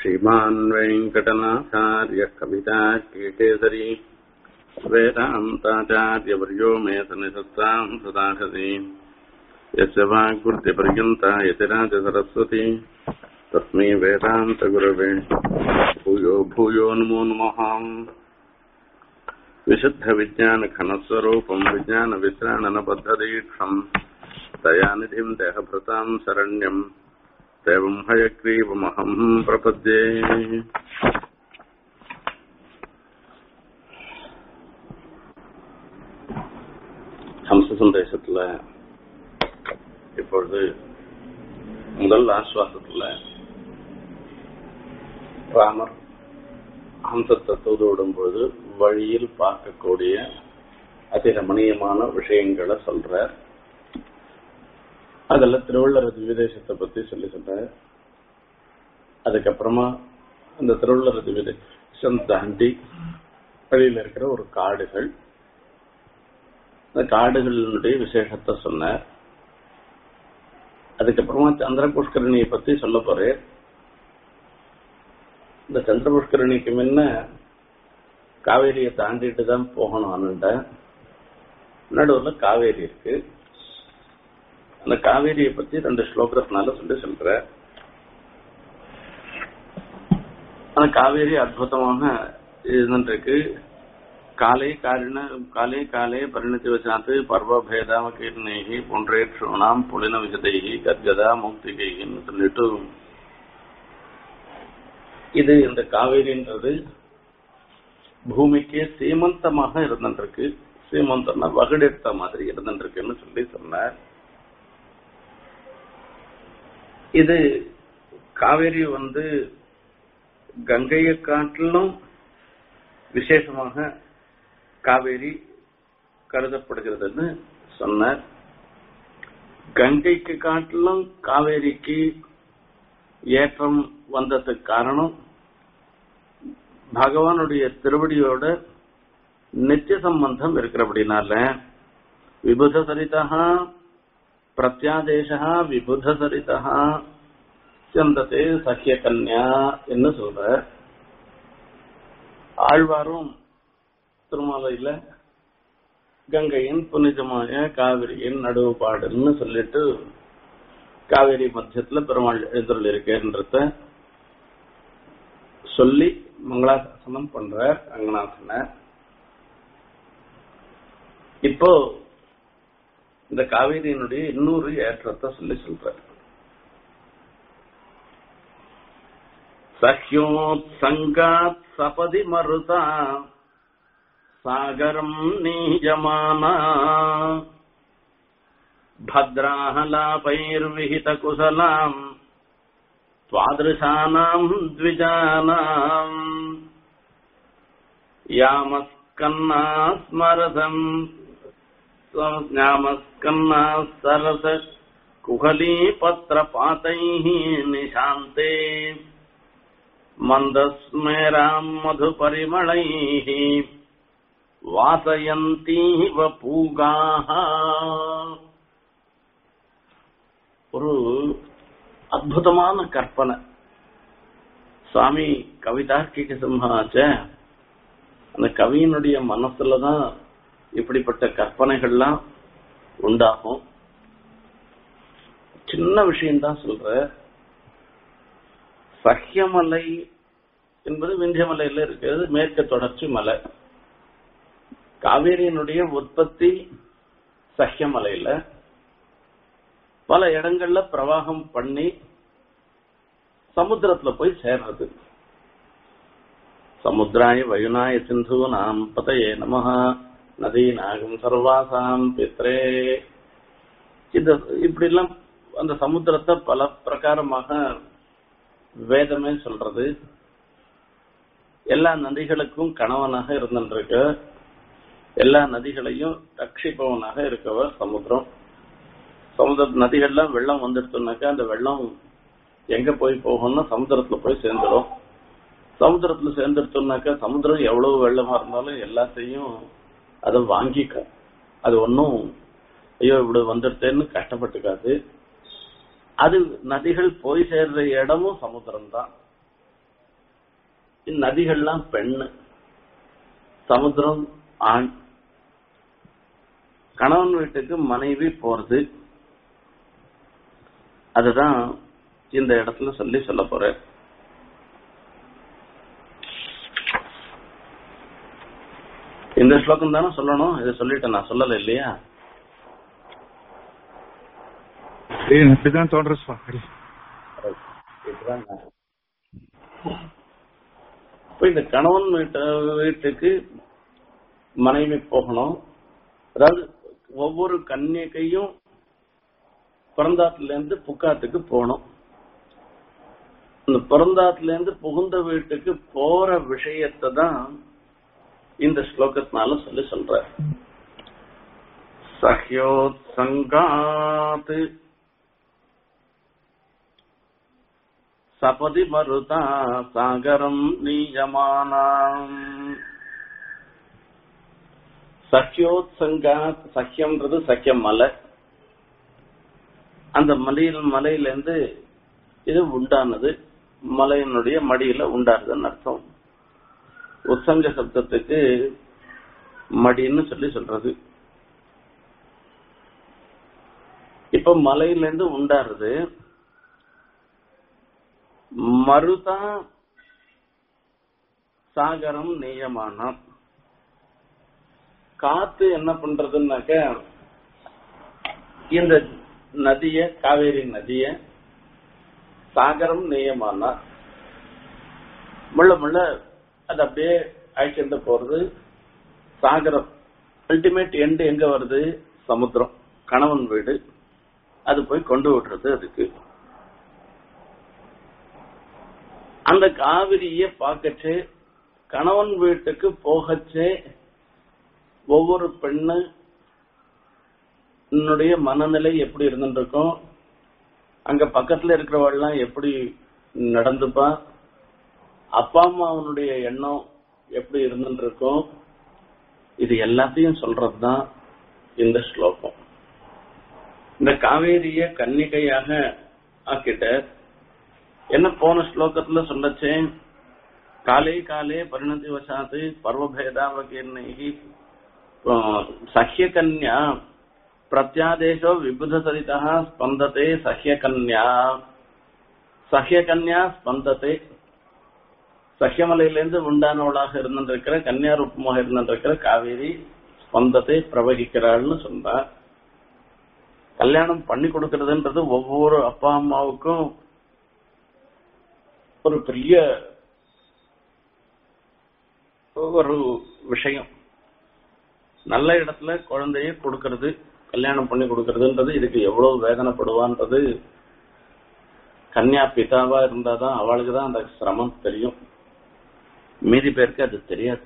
श्रीमान् वेङ्कटनाथार्यः कविता केकेसरी वेदान्ताचार्यवर्यो मे सन्निधत्ताम् सदाहति यस्य वाग्वृत्तिपर्यन्ता यतिराजसरस्वती तस्मै वेदान्तगुरवे भूयो भूयो नमो नमः विशुद्धविज्ञानघनस्वरूपम् विज्ञानविश्राणनबद्धदीक्षम् दयानिधिम् देहभृताम् शरण्यम् देवम् हयग्रीवमहम् प्रपद्ये ஹம்ச சந்தேசத்துல இப்பொழுது முதல் ஆஸ்வாசத்துல ராமர் ஹம்சத்தை தூதுவிடும் பொழுது வழியில் பார்க்கக்கூடிய அதி ரமணீயமான விஷயங்களை சொல்றார் அதில் திருவள்ளுவர் விதேசத்தை பத்தி சொல்லி சொல்றார் அதுக்கப்புறமா அந்த திருவள்ளுவர் விதேசம் தாண்டி வழியில் இருக்கிற ஒரு காடுகள் அந்த காடுகளினுடைய விசேஷத்தை சொன்னார் அதுக்கப்புறமா சந்திர புஷ்கரணியை பத்தி சொல்ல போறேன் இந்த சந்திர புஷ்கரணிக்கு முன்ன காவேரியை தாண்டிட்டு தான் போகணும் அண்ணன்ட்ட நடுவுல காவேரி இருக்கு அந்த காவேரியை பத்தி ரெண்டு ஸ்லோகத்தினால சொல்லி சொல்ற அந்த காவேரி அற்புதமாக இருந்துருக்கு காலே காரிண காலே காலே பரிணத்தி வச்சாத்து பர்வ பேதாம கீர்ணேகி புன்றேட்சூணாம் புலின விஜதைகி கத்கதா முக்திகைன்னு சொல்லிட்டு இது இந்த காவேரின்றது பூமிக்கு சீமந்தமாக இருந்துருக்கு சீமந்தம்னா வகுடெடுத்த மாதிரி இருந்துருக்குன்னு சொல்லி சொன்னார் இது காவேரி வந்து கங்கையை காட்டிலும் விசேஷமாக காவேரி கருதப்படுகிறதுன்னு சொன்னார் கங்கைக்கு காட்டிலும் காவேரிக்கு ஏற்றம் வந்ததுக்கு காரணம் பகவானுடைய திருவடியோட நித்திய சம்பந்தம் இருக்கிறபடினால விபுத சரிதா பிரத்யாதேசா விபுத சரிதா சந்ததே சக்கிய கன்யா என்ன சொல்ற ஆழ்வாரும் திருமாலையில கங்கையின் புனிதമായ காவிரியின் நடுவுபாடுன்னு சொல்லிட்டு காவேரி மத்தியத்துல பெருமாள் எழுந்தருள் இருக்கேன்றத சொல்லி மங்களாசாசனம் பண்ற ரங்கநாதன இப்போ இந்த காவேரியினுடைய இன்னொரு ஏற்றத்தை சொல்லி சொல்ற சஹ்யோத்சங்காத் சபதி மருதா சாகரம் நீயமானா भद्राहलापैर्विहितकुशलाम् त्वादृशानाम् द्विजानाम् यामस्कन्ना स्मरसम् यामस्कन्ना सरस कुहलीपत्रपातैः निशान्ते मन्दस्मेराम् मधुपरिमळैः वासयन्तीव पूगाः ஒரு அற்புதமான கற்பனை சுவாமி கவிதார்க்கிக சிம்ஹாச்ச அந்த கவியினுடைய மனசுலதான் இப்படிப்பட்ட கற்பனைகள்லாம் உண்டாகும் சின்ன விஷயம்தான் சொல்ற சஹ்யமலை என்பது விந்தியமலையில இருக்கிறது மேற்கு தொடர்ச்சி மலை காவேரியினுடைய உற்பத்தி சஹ்யமலையில பல இடங்கள்ல பிரவாகம் பண்ணி சமுத்திரத்துல போய் சேர்றது சமுத்திராய வயுனாய சிந்து நாம் பதையே நமஹ நதி நாகம் சர்வாசாம் பித்ரே இந்த இப்படி எல்லாம் அந்த சமுத்திரத்தை பல பிரகாரமாக வேதமே சொல்றது எல்லா நதிகளுக்கும் கணவனாக இருந்துருக்கு எல்லா நதிகளையும் ரட்சிப்பவனாக இருக்கவர் சமுத்திரம் சமுதிர நதிகள்லாம் வெள்ளம் வந்துடுச்சுனாக்கா அந்த வெள்ளம் எங்க போய் போகும்னா சமுத்திரத்துல போய் சேர்ந்துடும் சமுத்திரத்துல சேர்ந்துடுச்சோம்னாக்கா சமுத்திரம் எவ்வளவு வெள்ளமா இருந்தாலும் எல்லாத்தையும் அதை வாங்கிக்கும் அது ஒன்றும் ஐயோ இப்படி வந்துடுத்தேன்னு கஷ்டப்பட்டுக்காது அது நதிகள் போய் சேர்ற இடமும் சமுத்திரம் தான் நதிகள்லாம் பெண்ணு சமுத்திரம் ஆண் கணவன் வீட்டுக்கு மனைவி போறது அதுதான் இந்த இடத்துல சொல்லி சொல்ல போறேன் இந்த ஸ்லோகம் தானே சொல்லணும் இதை சொல்லிட்டேன் நான் சொல்லல இல்லையா ஏய் அப்படிதான் தோன்ற சுவாமி இப்ப இந்த கணவன் வீட்டு வீட்டுக்கு மனைவி போகணும் அதாவது ஒவ்வொரு கன்னிகையும் பிறந்தாத்துல இருந்து புக்காத்துக்கு போகணும் இந்த பிறந்தாத்துல இருந்து புகுந்த வீட்டுக்கு போற விஷயத்தை தான் இந்த ஸ்லோகத்தினால சொல்லி சொல்ற சஹ்யோத்சங்காத் சபதி மருதா சாகரம் நீயமானாம் சஹ்யோத்சங்காத் சஹ்யம்ன்றது சஹ்யம் மலை அந்த மலையில் மலையிலேருந்து இது உண்டானது மலையினுடைய மடியில உண்டானதுன்னு அர்த்தம் உத்சங்க சப்தத்துக்கு மடின்னு சொல்லி சொல்றது இப்ப மலையிலேருந்து உண்டாருது மருதா சாகரம் நேயமானம் காத்து என்ன பண்றதுன்னாக்க இந்த நதிய காவேரி நதிய சாகரம் நேயமானா முள்ள முள்ள அது அப்படியே அழைச்சிட்டு போறது சாகரம் அல்டிமேட் எண்டு எங்க வருது சமுத்திரம் கணவன் வீடு அது போய் கொண்டு விடுறது அதுக்கு அந்த காவிரிய பார்க்கச்சு கணவன் வீட்டுக்கு போகச்சே ஒவ்வொரு பெண்ணு என்னுடைய மனநிலை எப்படி இருந்துருக்கும் அங்க பக்கத்துல இருக்கிறவள்லாம் எப்படி நடந்துப்பா அப்பா அம்மாவனுடைய எண்ணம் எப்படி இருந்துருக்கும் இது எல்லாத்தையும் சொல்றதுதான் இந்த ஸ்லோகம் இந்த காவேரிய கன்னிகையாக ஆக்கிட்ட என்ன போன ஸ்லோகத்துல சொல்லச்சேன் காலே காலே பரிணதி வசாத்து பர்வபேதாவகீர்ணைகி சஹ்யகன்யா பிரத்யாதேசோ விபுத சரிதா ஸ்பந்ததே சஹ்யகன்யா சஹ்யகன்யா ஸ்பந்ததே சஹ்யமலையிலிருந்து உண்டானவளாக இருந்திருக்கிற கன்னியா ரூபமாக இருந்திருக்கிற காவேரி ஸ்பந்தத்தை பிரவகிக்கிறாள்னு சொன்னார் கல்யாணம் பண்ணி கொடுக்கறதுன்றது ஒவ்வொரு அப்பா அம்மாவுக்கும் ஒரு பெரிய ஒரு விஷயம் நல்ல இடத்துல குழந்தைய கொடுக்கறது கல்யாணம் பண்ணி கொடுக்கறதுன்றது இதுக்கு எவ்வளவு வேதனைப்படுவான்றது கன்னியா பிதாவா இருந்தாதான் அவளுக்கு தான் அந்த சிரமம் தெரியும் மீதி பேருக்கு அது தெரியாது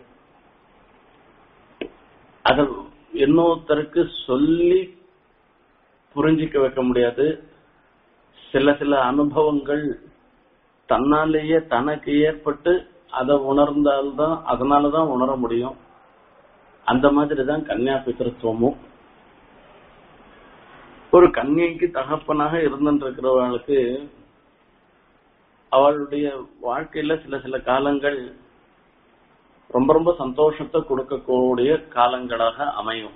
அத இன்னொருத்தருக்கு சொல்லி புரிஞ்சிக்க வைக்க முடியாது சில சில அனுபவங்கள் தன்னாலேயே தனக்கு ஏற்பட்டு அதை உணர்ந்தால்தான் அதனாலதான் உணர முடியும் அந்த மாதிரி தான் கன்னியா பித்திருத்துவமும் ஒரு கன்னிகைக்கு தகப்பனாக இருந்துருக்கிறவர்களுக்கு அவளுடைய வாழ்க்கையில சில சில காலங்கள் ரொம்ப ரொம்ப சந்தோஷத்தை கொடுக்கக்கூடிய காலங்களாக அமையும்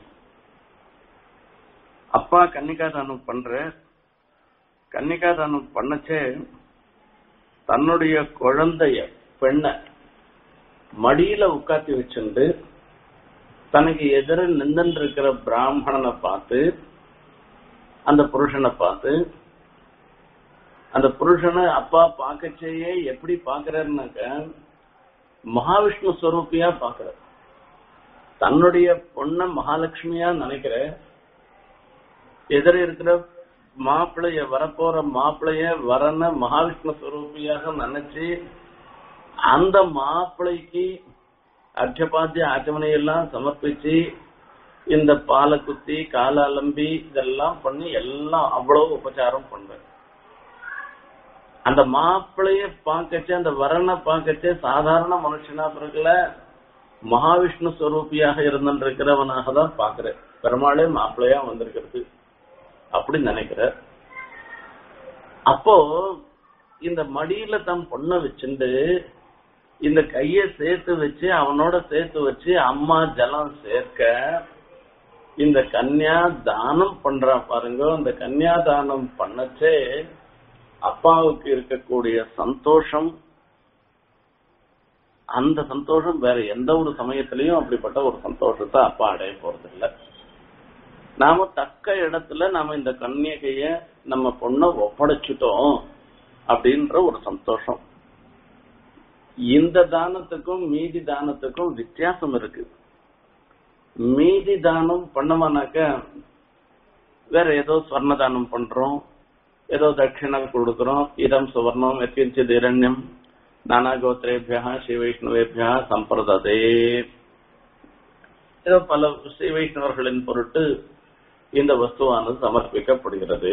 அப்பா கன்னிகாதானம் பண்ற கன்னிகாதானம் பண்ணச்சே தன்னுடைய குழந்தைய பெண்ண மடியில உட்காத்தி வச்சுண்டு தனக்கு எதிர நின்று இருக்கிற பிராமணனை பார்த்து அந்த புருஷனை பார்த்து அந்த புருஷனை அப்பா பார்க்கச்சேயே எப்படி பாக்குறாருனாக்க மகாவிஷ்ணு ஸ்வரூபியா பாக்குற தன்னுடைய பொண்ண மகாலட்சுமியா நினைக்கிற எதிர இருக்கிற மாப்பிளைய வரப்போற மாப்பிளைய வரன மகாவிஷ்ணு ஸ்வரூபியாக நினைச்சு அந்த மாப்பிளைக்கு அர்ச்சபாத்திய ஆச்சமனை எல்லாம் சமர்ப்பிச்சு இந்த பாலை குத்தி கால அலம்பி இதெல்லாம் பண்ணி எல்லாம் அவ்வளவு உபச்சாரம் பண்ற அந்த மாப்பிளைய பார்க்கச்சு அந்த வரனை பார்க்கச்சு சாதாரண மனுஷனா பிறகுல மகாவிஷ்ணு ஸ்வரூபியாக இருந்திருக்கிறவனாக தான் பாக்குறேன் பெருமாளே மாப்பிள்ளையா வந்திருக்கிறது அப்படி நினைக்கிற அப்போ இந்த மடியில தம் பொண்ணை வச்சுண்டு இந்த கைய சேர்த்து வச்சு அவனோட சேர்த்து வச்சு அம்மா ஜலம் சேர்க்க இந்த கன்யா தானம் பண்றா பாருங்க இந்த கன்யா தானம் பண்ணச்சே அப்பாவுக்கு இருக்கக்கூடிய சந்தோஷம் அந்த சந்தோஷம் வேற எந்த ஒரு சமயத்திலையும் அப்படிப்பட்ட ஒரு சந்தோஷத்தை அப்பா அடைய போறது இல்ல நாம தக்க இடத்துல நாம இந்த கன்னியகைய நம்ம பொண்ண ஒப்படைச்சிட்டோம் அப்படின்ற ஒரு சந்தோஷம் இந்த தானத்துக்கும் மீதி தானத்துக்கும் வித்தியாசம் இருக்கு மீதி தானம் பண்ணமானாக்க வேற ஏதோ ஸ்வர்ண தானம் பண்றோம் ஏதோ தட்சிணை கொடுக்கிறோம் இதம் சுவர்ணம் எத்தியஞ்சித் இரண்யம் நானா கோத்திரேபியா ஸ்ரீ வைஷ்ணவேபியா சம்பிரததே ஏதோ பல ஸ்ரீ வைஷ்ணவர்களின் பொருட்டு இந்த வஸ்துவானது சமர்ப்பிக்கப்படுகிறது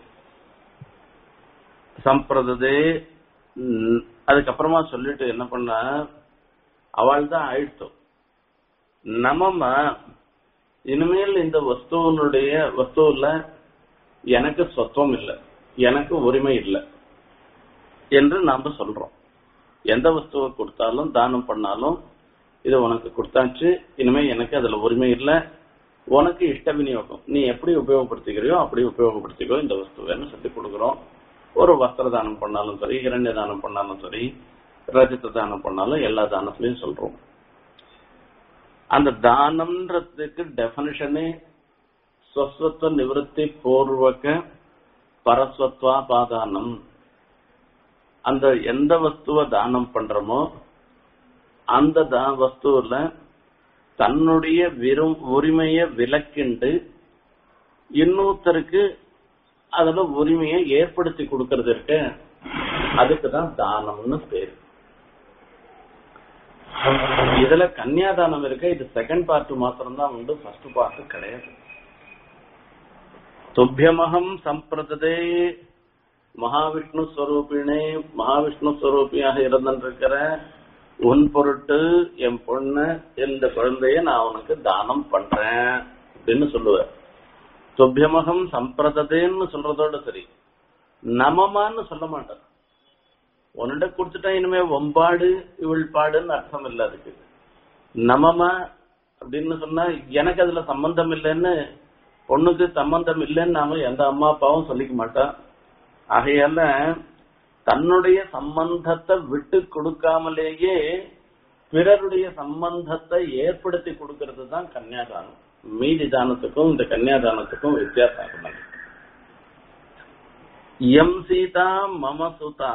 சம்பிரததே ம், அதுக்கப்புறமா சொல்லிட்டு என்ன பண்ண அவள் தான் ஆயிட்டோம் நம்ம இனிமேல் இந்த வஸ்துவனுடைய வஸ்துவில் எனக்கு சொத்துவம் இல்லை எனக்கு உரிமை இல்லை என்று நாம சொல்றோம் எந்த வஸ்துவை கொடுத்தாலும் தானம் பண்ணாலும் இது உனக்கு கொடுத்தாச்சு இனிமே எனக்கு அதுல உரிமை இல்லை உனக்கு இஷ்ட விநியோகம் நீ எப்படி உபயோகப்படுத்திக்கிறியோ அப்படி உபயோகப்படுத்திக்கோ இந்த வஸ்துவைன்னு சொல்லி கொடுக்குறோம் ஒரு வஸ்திர தானம் பண்ணாலும் சரி இரண்ய தானம் பண்ணாலும் சரி ரஜித்த தானம் பண்ணாலும் எல்லா தானத்திலையும் சொல்றோம் அந்த தானம்ன்றதுக்கு டெபனிஷனே ஸ்வஸ்வத்வ நிவர்த்தி பூர்வக பரஸ்வத்வா பாதானம் அந்த எந்த வஸ்துவை தானம் பண்றோமோ அந்த தா வஸ்துவில தன்னுடைய விரும் உரிமைய விலக்கிண்டு இன்னொருத்தருக்கு அதுல உரிமையை ஏற்படுத்தி கொடுக்கறது இருக்கு அதுக்கு தான் தானம்னு பேரு இதுல கன்னியாதானம் இருக்க இது செகண்ட் பார்ட் மாத்திரம் தான் உண்டு ஃபர்ஸ்ட் பார்ட் கிடையாது துப்பியமகம் சம்பிரததே மகாவிஷ்ணு ஸ்வரூபிணே மகாவிஷ்ணு ஸ்வரூபியாக இருந்திருக்கிற உன் பொருட்டு என் பொண்ணு இந்த குழந்தைய நான் உனக்கு தானம் பண்றேன் அப்படின்னு சொல்லுவேன் துப்பியமகம் சம்பிரததேன்னு சொல்றதோட சரி நமமான்னு சொல்ல மாட்டேன் உன்னிட்ட கொடுத்துட்டா இனிமே ஒம்பாடு இவள் பாடுன்னு அர்த்தம் இல்ல அதுக்கு நமமா அப்படின்னு சொன்னா எனக்கு அதுல சம்பந்தம் இல்லைன்னு பொண்ணுக்கு சம்பந்தம் இல்லைன்னு நாம எந்த அம்மா அப்பாவும் சொல்லிக்க மாட்டா ஆகையால தன்னுடைய சம்பந்தத்தை விட்டு கொடுக்காமலேயே பிறருடைய சம்பந்தத்தை ஏற்படுத்தி கொடுக்கிறது தான் கன்னியாதானம் மீதி தானத்துக்கும் இந்த கன்னியாதானத்துக்கும் வித்தியாசம் இருக்கு. எம் சீதா மம சுதா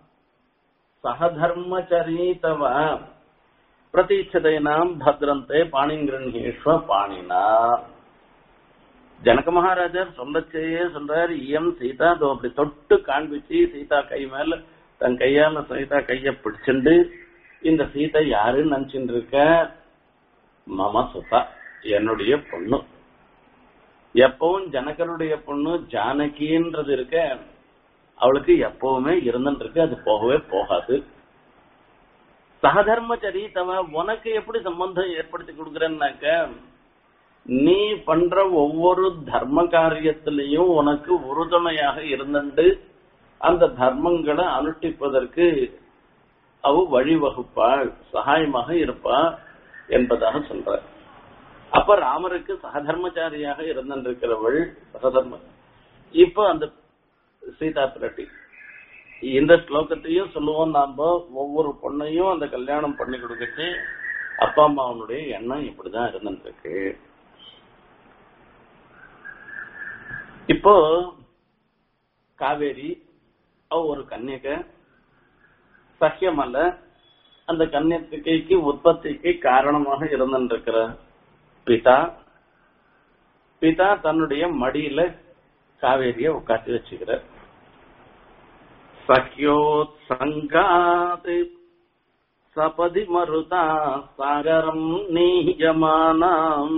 சகதர்மச்சரீதவ பிரதீட்சதைனாம் பத்ரந்தே பாணிங்கிரண்யேஸ்வ பாணினா ஜனக மகாராஜர் சொல்லச்சேயே சொல்றாரு எம் சீதா தோ அப்படி தொட்டு காண்பிச்சு சீதா கை மேல தன் கையால சீதா கைய பிடிச்சுண்டு இந்த சீதை யாருன்னு நினைச்சுட்டு இருக்க மம சுதா என்னுடைய பொண்ணு எப்பவும் ஜனகருடைய பொண்ணு ஜானகின்றது இருக்க அவளுக்கு எப்பவுமே இருந்துட்டு இருக்கு அது போகவே போகாது சகதர்மச்சரி தவ உனக்கு எப்படி சம்பந்தம் ஏற்படுத்தி கொடுக்குறேன்னாக்க நீ பண்ற ஒவ்வொரு தர்ம காரியத்திலையும் உனக்கு உறுதுணையாக இருந்துட்டு அந்த தர்மங்களை அனுஷ்டிப்பதற்கு அவ வழிவகுப்பாள் சகாயமாக இருப்பா என்பதாக சொல்ற அப்ப ராமருக்கு சகதர்மச்சாரியாக இருந்திருக்கிறவள் சகதர்ம இப்ப அந்த சீதா பிராட்டி இந்த ஸ்லோகத்தையும் சொல்லுவோம் நாம ஒவ்வொரு பொண்ணையும் அந்த கல்யாணம் பண்ணி கொடுக்கச்சு அப்பா அம்மாவனுடைய எண்ணம் இப்படிதான் இருந்துட்டு இருக்கு இப்போ காவேரி அவ ஒரு கன்னியக சக்கியமல்ல அந்த கன்னியத்துக்கைக்கு உற்பத்திக்கு காரணமாக இருந்திருக்கிற பிதா பிதா தன்னுடைய மடியில காவேரிய உட்காந்து வச்சுக்கிறார் சக்கியோத்சங்காத் சபதி மருதா சாகரம் நீயமானாம்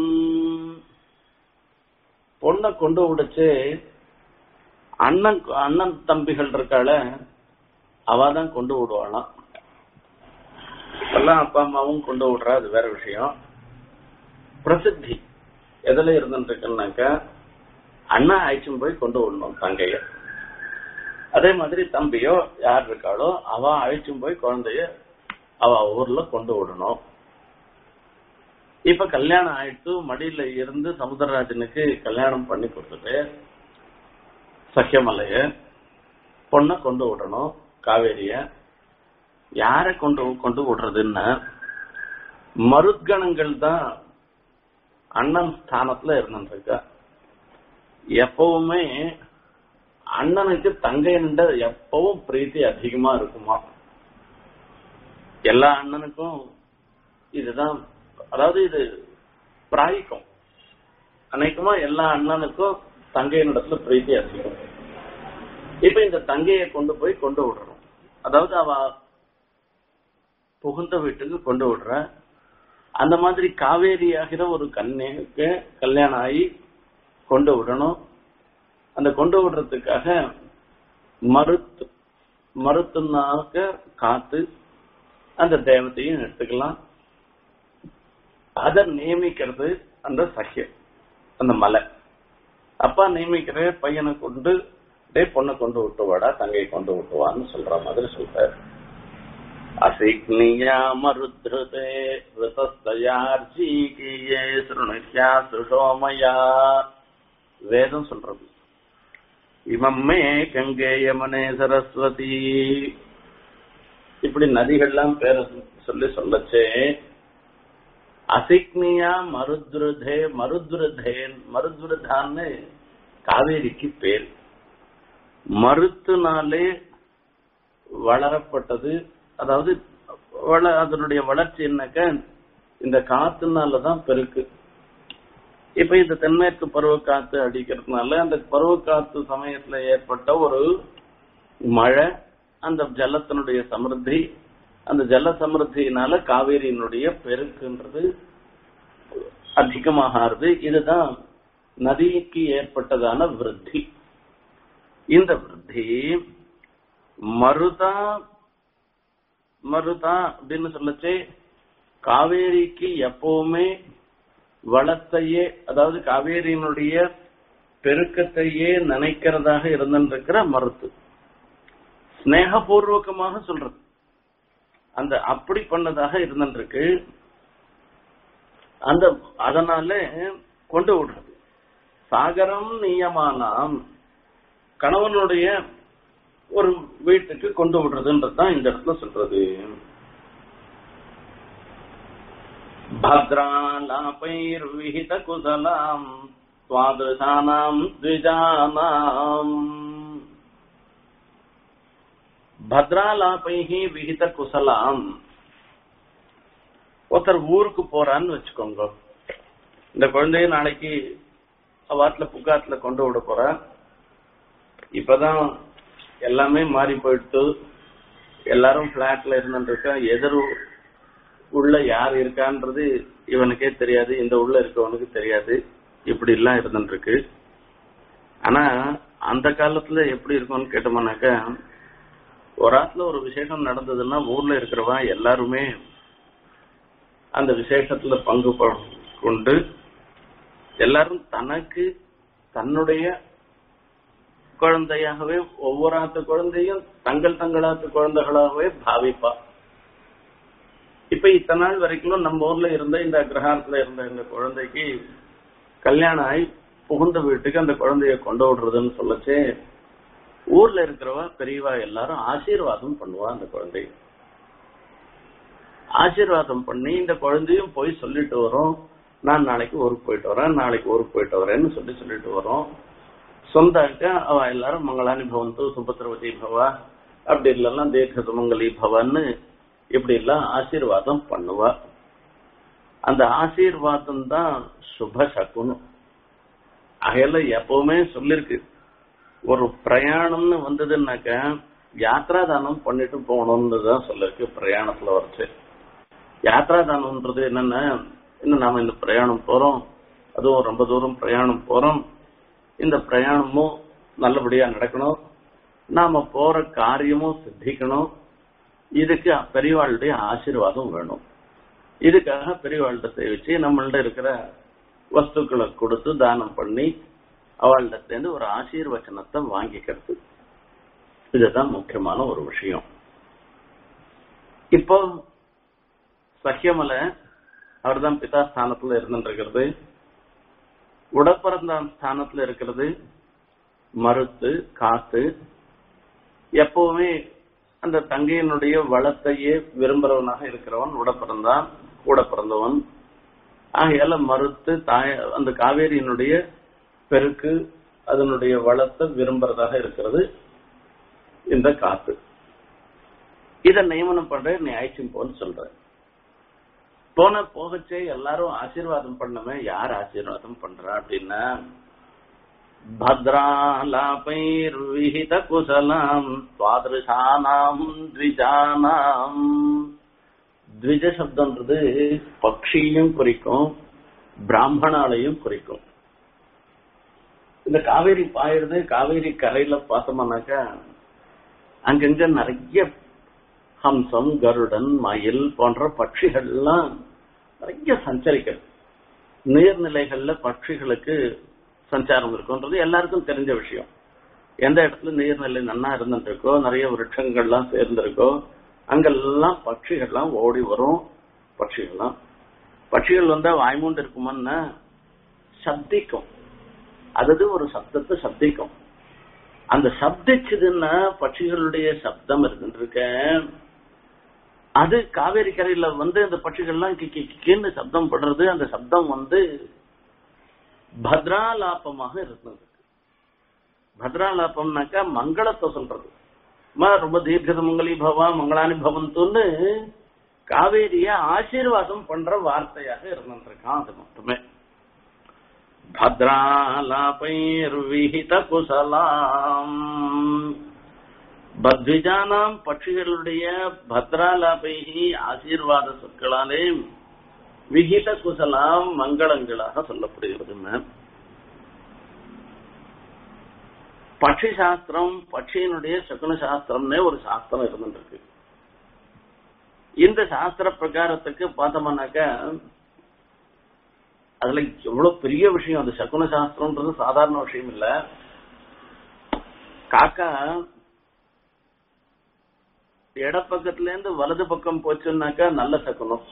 பொண்ணை கொண்டு விடுச்சு அண்ணன் அண்ணன் தம்பிகள் இருக்காள அவதான் கொண்டு விடுவாளாம் எல்லாம் அப்பா அம்மாவும் கொண்டு விடுறா அது வேற விஷயம் பிரசித்தி எதுல இருந்துருக்குன்னாக்கா அண்ணா அழைச்சும் போய் கொண்டு விடணும் தங்கைய அதே மாதிரி தம்பியோ யார் இருக்காளோ அவ அழைச்சும் போய் குழந்தைய அவ ஊர்ல கொண்டு விடணும் இப்ப கல்யாணம் ஆயிட்டு மடியில இருந்து சமுத்திரராஜனுக்கு கல்யாணம் பண்ணி கொடுத்துட்டு சக்கியமலைய பொண்ணை கொண்டு விடணும் காவேரிய யாரை கொண்டு கொண்டு விடுறதுன்னா மருத்கணங்கள் தான் அண்ணன் ஸ்தானத்துல இருந்துருக்கா எப்பவுமே அண்ணனுக்கு தங்கைன்ற எப்பவும் பிரீத்தி அதிகமா இருக்குமா எல்லா அண்ணனுக்கும் இதுதான் அதாவது இது பிராயிக்கும் அனைக்குமா எல்லா அண்ணனுக்கும் தங்கையினிடத்துல பிரீத்தி அதிகம் இப்ப இந்த தங்கையை கொண்டு போய் கொண்டு விடுறோம் அதாவது அவ புகுந்த வீட்டுக்கு கொண்டு விடுற அந்த மாதிரி காவேரி ஆகிற ஒரு கண்ணுக்கு கல்யாணம் ஆகி கொண்டு விடணும் அந்த கொண்டு விடுறதுக்காக மறுத்து மறுத்துனாக்க காத்து அந்த தேவத்தையும் எடுத்துக்கலாம் அதை நியமிக்கிறது அந்த சக்கியம் அந்த மலை அப்பா நியமிக்கிற பையனை கொண்டு டே பொண்ணை கொண்டு விட்டு வாடா தங்கை கொண்டு விட்டுவான்னு சொல்ற மாதிரி சொல்றாரு அசிக்னியா மருத்ருதே ரிதஸ்தயார்ஜீகியே சுருணுஷ்யா சுஷோமயா வேதம் சொல்றது இமம்மே கங்கை யமனே சரஸ்வதி இப்படி நதிகள்லாம் பேர சொல்லி சொல்லச்சே அசிக்னியா மருத்ருதே மருத்ருதேன் மருத்ருதான்னு காவேரிக்கு பேர் மருத்துனாலே வளரப்பட்டது அதாவது வள அதனுடைய வளர்ச்சி என்னக்க இந்த காத்துனாலதான் பெருக்கு இப்ப இந்த தென்மேற்கு பருவ காத்து அடிக்கிறதுனால அந்த பருவ காத்து சமயத்துல ஏற்பட்ட ஒரு மழை அந்த ஜலத்தினுடைய சமிருத்தி அந்த ஜல சமிருத்தியினால காவேரியினுடைய பெருக்குன்றது அதிகமாகிறது இதுதான் நதிக்கு ஏற்பட்டதான விருத்தி இந்த விருத்தி மருதா மருதா அப்படின்னு சொல்லச்சே காவேரிக்கு எப்பவுமே வளத்தையே அதாவது காவேரியினுடைய பெருக்கத்தையே நினைக்கிறதாக இருந்திருக்கிற மருத்து ஸ்னேகபூர்வகமாக சொல்றது அந்த அப்படி பண்ணதாக இருந்திருக்கு அந்த அதனால கொண்டு விடுறது சாகரம் நியமானாம் கணவனுடைய ஒரு வீட்டுக்கு கொண்டு விடுறதுன்றது தான் இந்த இடத்துல சொல்றது பத்ராலாபைர் விஹித குசலாம் சுவாதிருஷானாம் த்விஜானாம் பத்ராலாபைஹி விஹித குசலாம் ஒருத்தர் ஊருக்கு போறான்னு வச்சுக்கோங்க இந்த குழந்தைய நாளைக்கு வாட்டில புக்காத்துல கொண்டு விட போற இப்பதான் எல்லாமே மாறி போயிட்டு எல்லாரும் பிளாட்ல இருந்துருக்கா எதிர் உள்ள யார் இருக்கான்றது இவனுக்கே தெரியாது இந்த உள்ள இருக்கவனுக்கு தெரியாது இப்படி எல்லாம் இருந்துருக்கு ஆனா அந்த காலத்துல எப்படி இருக்கும்னு கேட்டோம்னாக்கா ஒரு ஆத்துல ஒரு விசேஷம் நடந்ததுன்னா ஊர்ல இருக்கிறவன் எல்லாருமே அந்த விசேஷத்துல பங்கு கொண்டு எல்லாரும் தனக்கு தன்னுடைய குழந்தையாகவே ஒவ்வொரு ஆத்து குழந்தையும் தங்கள் தங்களாத்து குழந்தைகளாகவே பாவிப்பா இப்ப இத்தனை நாள் வரைக்கும் நம்ம ஊர்ல இருந்த இந்த கிரகாரத்துல இருந்த இந்த குழந்தைக்கு கல்யாணம் ஆகி புகுந்த வீட்டுக்கு அந்த குழந்தைய கொண்டு விடுறதுன்னு சொல்லச்சே ஊர்ல இருக்கிறவ பெரியவா எல்லாரும் ஆசீர்வாதம் பண்ணுவா அந்த குழந்தை ஆசீர்வாதம் பண்ணி இந்த குழந்தையும் போய் சொல்லிட்டு வரோம் நான் நாளைக்கு ஊருக்கு போயிட்டு வரேன் நாளைக்கு ஊருக்கு போயிட்டு வரேன்னு சொல்லி சொல்லிட்டு வரோம் சொந்தாக்க அவ எல்லாரும் மங்களானி பவந்து சுபத்ரவதி பவா அப்படி இல்லைன்னா தீர்க்க சுமங்கலி பவன்னு இப்படி எல்லாம் ஆசீர்வாதம் பண்ணுவா அந்த ஆசீர்வாதம் தான் சுப சகுனம் அகையில எப்பவுமே சொல்லிருக்கு ஒரு பிரயாணம்னு வந்ததுன்னாக்க யாத்ரா தானம் பண்ணிட்டு போகணும்னு தான் சொல்லிருக்கு பிரயாணத்துல வரைச்சு யாத்ரா தானம்ன்றது என்னன்னா இன்னும் நாம இந்த பிரயாணம் போறோம் அதுவும் ரொம்ப தூரம் பிரயாணம் போறோம் இந்த பிரயாணமும் நல்லபடியா நடக்கணும் நாம போற காரியமும் சித்திக்கணும் இதுக்கு பெரியவாளுடைய ஆசீர்வாதம் வேணும் இதுக்காக பெரியவாள்கிட்ட சேவிச்சு நம்மள்ட்ட இருக்கிற வஸ்துக்களை கொடுத்து தானம் பண்ணி அவள்கிட்ட இருந்து ஒரு ஆசீர்வச்சனத்தை வாங்கிக்கிறது இதுதான் முக்கியமான ஒரு விஷயம் இப்போ சக்கியமலை அவர்தான் பிதா ஸ்தானத்துல இருந்துருக்கிறது உடப்பிறந்தான் ஸ்தானத்துல இருக்கிறது மறுத்து காத்து எப்பவுமே அந்த தங்கையினுடைய வளத்தையே விரும்புறவனாக இருக்கிறவன் உடப்பிறந்தான் கூட பிறந்தவன் ஆகையால மறுத்து தாய அந்த காவேரியினுடைய பெருக்கு அதனுடைய வளத்தை விரும்புறதாக இருக்கிறது இந்த காத்து இத நியமனம் பண்ற நீ ஆயிடுச்சு போன்னு சொல்ற போன போகச்சே எல்லாரும் ஆசீர்வாதம் பண்ணவே யார் ஆசீர்வாதம் பண்றா அப்படின்னா பத்ராலாபைர் விஹித குசலாம் சுவாதிருஷானாம் த்விஜானாம் த்விஜ சப்தம்ன்றது பக்ஷியும் குறிக்கும் பிராமணாலையும் குறிக்கும் இந்த காவேரி பாயிருது காவேரி கரையில பார்த்தோம்னாக்கா அங்கங்க நிறைய ஹம்சம் கருடன் மயில் போன்ற பட்சிகள்லாம் நிறைய சஞ்சரிக்கிறது நீர்நிலைகள்ல பட்சிகளுக்கு சஞ்சாரம் இருக்குன்றது எல்லாருக்கும் தெரிஞ்ச விஷயம் எந்த இடத்துல நீர்நிலை நன்னா இருந்துருக்கோ நிறைய விருட்சங்கள்லாம் சேர்ந்திருக்கோ அங்கெல்லாம் பட்சிகள்லாம் ஓடி வரும் பட்சிகள்லாம் பட்சிகள் வந்தா வாய்மூண்டு இருக்குமான்னா சப்திக்கும் அது ஒரு சப்தத்தை சப்திக்கும் அந்த சப்திச்சதுன்னா பட்சிகளுடைய சப்தம் இருந்துருக்க அது காவேரி கரையில வந்து அந்த பட்சிகள்லாம் கிக்கி கிக்கின்னு சப்தம் படுறது அந்த சப்தம் வந்து பத்ராலாபமாக இருந்தது பத்ராலாபம்னாக்கா மங்களத்தை சொல்றது அம்மா, ரொம்ப தீர்க்கத மங்களி பவா மங்களானி பவந்துன்னு காவேரிய ஆசீர்வாதம் பண்ற வார்த்தையாக இருந்திருக்கான் அது மட்டுமே பத்ராலாபைர் விஹித குசலாம் பத்விஜானாம் பட்சிகளுடைய பத்ராலாபைகி ஆசீர்வாத சொற்களாலே விகித குசலாம் மங்களங்களாக சொல்லப்படுகிறது மேம் பட்சி சாஸ்திரம் பட்சியினுடைய சகுன சாஸ்திரம்னே ஒரு சாஸ்திரம் இருந்துருக்கு இந்த சாஸ்திர பிரகாரத்துக்கு பார்த்தோம்னாக்கா அதுல எவ்வளவு பெரிய விஷயம் அந்த சகுன சாஸ்திரம்ன்றது சாதாரண விஷயம் இல்ல காக்கா இடப்பக்கத்துல இருந்து வலது பக்கம் போச்சுன்னாக்கா நல்ல சகுனம்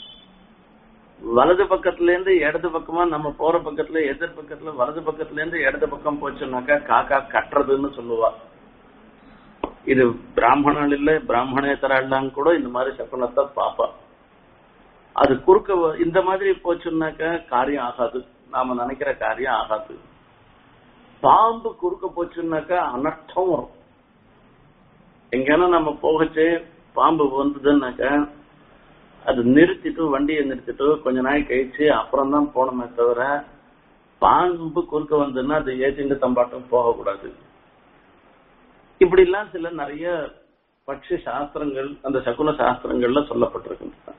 வலது பக்கத்துல இருந்து இடது பக்கமா நம்ம போற பக்கத்துல எதிர் பக்கத்துல வலது பக்கத்துல இருந்து இடது பக்கம் போச்சுன்னாக்கா காக்கா கட்டுறதுன்னு சொல்லுவா இது பிராமணன் இல்ல பிராமணேத்தரெல்லாம் கூட இந்த மாதிரி சகுனத்தை பாப்பா அது குறுக்க வ- இந்த மாதிரி போச்சுன்னாக்கா காரியம் ஆகாது நாம நினைக்கிற காரியம் ஆகாது பாம்பு குறுக்க போச்சுன்னாக்கா அனர்த்தம் வரும் எங்கன்னா நம்ம போகச்சு பாம்பு வந்ததுன்னாக்கா அது நிறுத்திட்டு வண்டியை நிறுத்திட்டு கொஞ்ச நாள் கழிச்சு அப்புறம் தான் போனோமே தவிர பாம்பு குறுக்க வந்ததுன்னா அது ஏற்றிண்டு தம்பாட்டம் போகக்கூடாது இப்படி எல்லாம் சில நிறைய பட்சி சாஸ்திரங்கள் அந்த சகுன சாஸ்திரங்கள்ல சொல்லப்பட்டிருக்கின்றன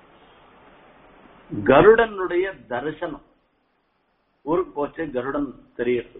கருடனுடைய தரிசனம் ஊருக்கு போச்சே கருடன் தெரியுது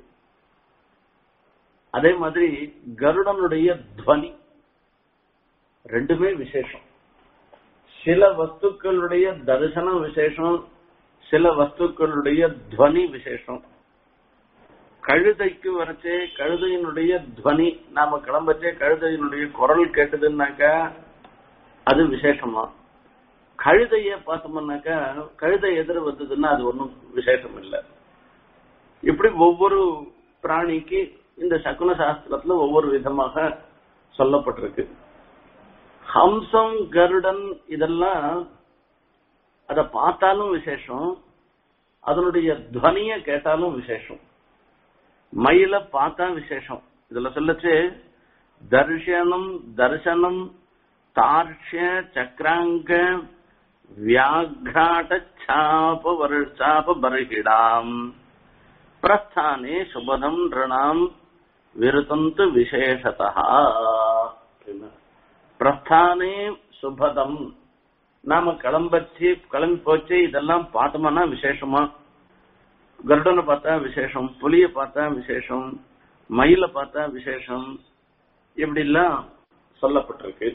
அதே மாதிரி கருடனுடைய துவனி ரெண்டுமே விசேஷம் சில வஸ்துக்களுடைய தரிசனம் விசேஷம் சில வஸ்துக்களுடைய துவனி விசேஷம் கழுதைக்கு வரச்சே கழுதையினுடைய துவனி நாம கிளம்பச்சே கழுதையினுடைய குரல் கேட்டதுன்னாக்கா அது விசேஷமா கழுதைய பார்த்தோம்னாக்கா கழுதை எதிர வந்ததுன்னா அது ஒன்றும் விசேஷம் இல்லை இப்படி ஒவ்வொரு பிராணிக்கு இந்த சகுன சாஸ்திரத்துல ஒவ்வொரு விதமாக சொல்லப்பட்டிருக்கு ஹம்சம் கருடன் இதெல்லாம் அத பார்த்தாலும் விசேஷம் அதனுடைய துவனிய கேட்டாலும் விசேஷம் மயில பார்த்தா விசேஷம் இதுல சொல்லச்சு தர்ஷனம் தர்சனம் தார்ஷ்ய சக்கராங்க வியாഘ്രാட சாப வருஷாப பர்ஹிடாம் பிரஸ்தானே சுபதம் ரிணாம் விருத்தந்து விசேஷதா அப்படின்னு. பிரஸ்தானே சுபதம் நாம கிளம்பச்சு கிளம்பி போச்சு இதெல்லாம் பார்த்தோம்னா விசேஷமா கருடனை பார்த்தா விசேஷம் புலிய பார்த்தா விசேஷம் மயில பார்த்தா விசேஷம் இப்படி எல்லாம் சொல்லப்பட்டிருக்கு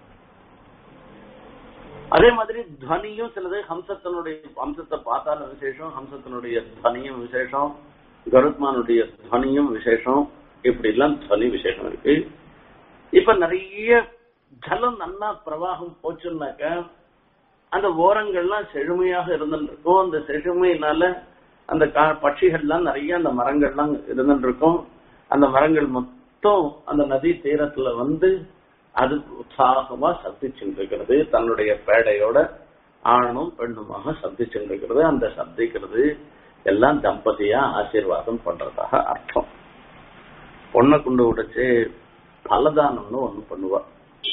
அதே மாதிரி துவனியும் சிலது ஹம்சத்தினுடைய ஹம்சத்தை பார்த்தாலும் விசேஷம் ஹம்சத்தினுடைய துவனியும் விசேஷம் கருத்மானுடைய துவனியும் விசேஷம் இப்படி எல்லாம் துவனி விசேஷம் இருக்கு இப்ப நிறைய ஜலம் நன்னா பிரவாகம் போச்சுன்னாக்க அந்த ஓரங்கள்லாம் செழுமையாக இருந்துருக்கும் அந்த செழுமையினால அந்த கா- பட்சிகள்லாம் நிறைய அந்த மரங்கள்லாம் இருந்துருக்கும் அந்த மரங்கள் மொத்தம் அந்த நதி தீரத்துல வந்து அது உற்சாகமா சப்திச்சுருக்கிறது தன்னுடைய பேடையோட ஆணும் பெண்ணுமாக சப்திச்சுருக்கிறது அந்த சப்திக்கிறது எல்லாம் தம்பதியா ஆசீர்வாதம் பண்றதாக அர்த்தம் பொண்ணை கொண்டு உடைச்சு பலதானம்னு ஒண்ணு பண்ணுவா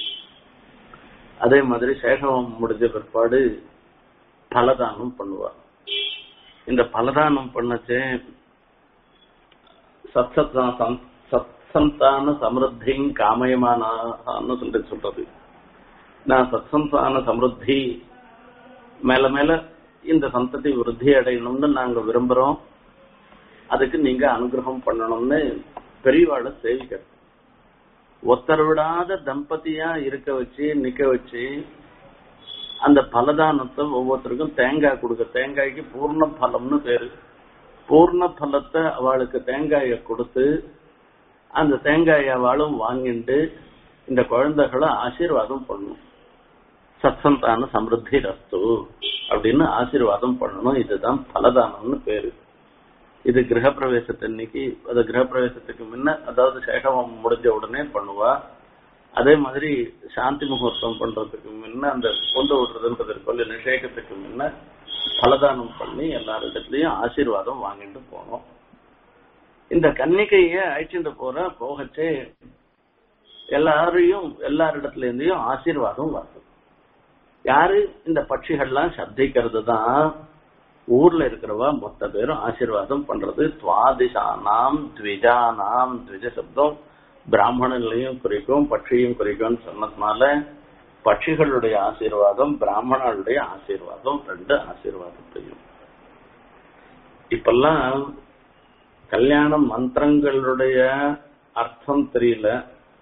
அதே மாதிரி சேஷவம் முடிஞ்ச பிற்பாடு பலதானம் பண்ணுவா இந்த பலதானம் பண்ணச்சே சத்சத்தா சம்- சத்சந்தான சமிருத்தியும் காமயமானான்னு சொல்லிட்டு சொல்றது நான் சத்சந்தான சமிருத்தி மேல மேல இந்த சந்ததி விருத்தி அடையணும்னு நாங்க விரும்புறோம் அதுக்கு நீங்க அனுகிரகம் பண்ணணும்னு பெரியவாளை சேவிக்கிறது ஒத்தர் விடாத தம்பதியா இருக்க வச்சு நிக்க வச்சு அந்த பலதானத்தை ஒவ்வொருத்தருக்கும் தேங்காய் கொடுக்க தேங்காய்க்கு பூர்ண பலம்னு பேரு பூர்ண பலத்தை அவளுக்கு தேங்காயை கொடுத்து அந்த தேங்காயை அவளும் வாங்கிட்டு இந்த குழந்தைகளை ஆசீர்வாதம் பண்ணும் சத்சந்தான சமிருத்தி ரஸ்து அப்படின்னு ஆசீர்வாதம் பண்ணணும் இதுதான் பலதானம்னு பேரு இது கிரகப்பிரவேசத்தன்னைக்கு அது கிரகப்பிரவேசத்துக்கு முன்ன அதாவது சேஷவம் முடிஞ்ச உடனே பண்ணுவா அதே மாதிரி சாந்தி முகூர்த்தம் பண்றதுக்கு முன்ன அந்த கொண்டு விடுறதுன்றது கொல்ல நிஷேகத்துக்கு முன்ன பலதானம் பண்ணி எல்லாரிடத்துலயும் ஆசீர்வாதம் வாங்கிட்டு போனோம் இந்த கன்னிகைய அழைச்சிட்டு போற போகச்சே எல்லாரையும் எல்லாரிடத்துல இருந்தையும் ஆசீர்வாதம் வருது யாரு இந்த பட்சிகள்லாம் சப்திக்கிறது தான் ஊர்ல இருக்கிறவா மொத்த பேரும் ஆசீர்வாதம் பண்றது துவாதிசானாம் த்விஜானாம் த்விஜ சப்தம் பிராமணர்களையும் குறிக்கும் பட்சியும் குறிக்கும்னு சொன்னதுனால பட்சிகளுடைய ஆசீர்வாதம் பிராமணர்களுடைய ஆசீர்வாதம் ரெண்டு ஆசீர்வாதத்தையும் இப்பெல்லாம் கல்யாண மந்திரங்களுடைய அர்த்தம் தெரியல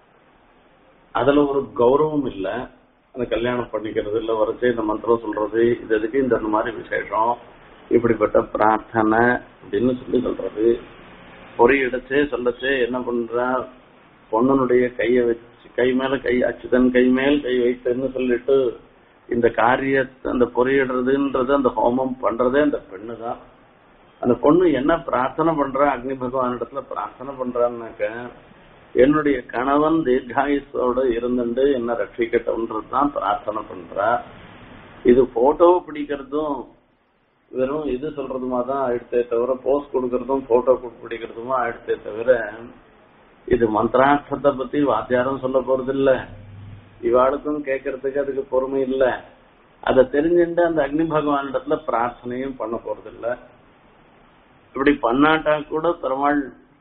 அதுல ஒரு கௌரவம் இல்ல அந்த கல்யாணம் பண்ணிக்கிறது இல்ல வரைச்சு இந்த மந்திரம் சொல்றது இது எதுக்கு இந்த இந்த மாதிரி விசேஷம் இப்படிப்பட்ட பிரார்த்தனை அப்படின்னு சொல்லி சொல்றது பொறி இடச்சே சொல்லச்சே என்ன பண்றா பொண்ணனுடைய கைய வச்சு கை மேல கை அச்சுதன் கை மேல் கை வைத்தன்னு சொல்லிட்டு இந்த காரியத்தை அந்த பொறியிடுறதுன்றது அந்த ஹோமம் பண்றதே அந்த பெண்ணு தான் அந்த பொண்ணு என்ன பிரார்த்தனை பண்றா அக்னி பகவான் இடத்துல பிரார்த்தனை பண்றான்னாக்க என்னுடைய கணவன் தீர்காயுசோட இருந்துட்டு என்ன ரட்சிக்கட்டும்ன்றது தான் பிரார்த்தனை பண்றா இது போட்டோ பிடிக்கிறதும் வெறும் இது சொல்றதுமா தான் ஆயிடுத்தே தவிர போஸ்ட் கொடுக்கறதும் போட்டோ பிடிக்கிறதுமா ஆயிடுத்தே தவிர இது மந்திரார்த்தத்தை பத்தி வாத்தியாரும் சொல்ல போறது இல்ல இவாளுக்கும் கேட்கறதுக்கு அதுக்கு பொறுமை இல்ல அதை தெரிஞ்சுட்டு அந்த அக்னி பகவான் இடத்துல பிரார்த்தனையும் பண்ண போறது இல்ல இப்படி பண்ணாட்டா கூட பெருமாள்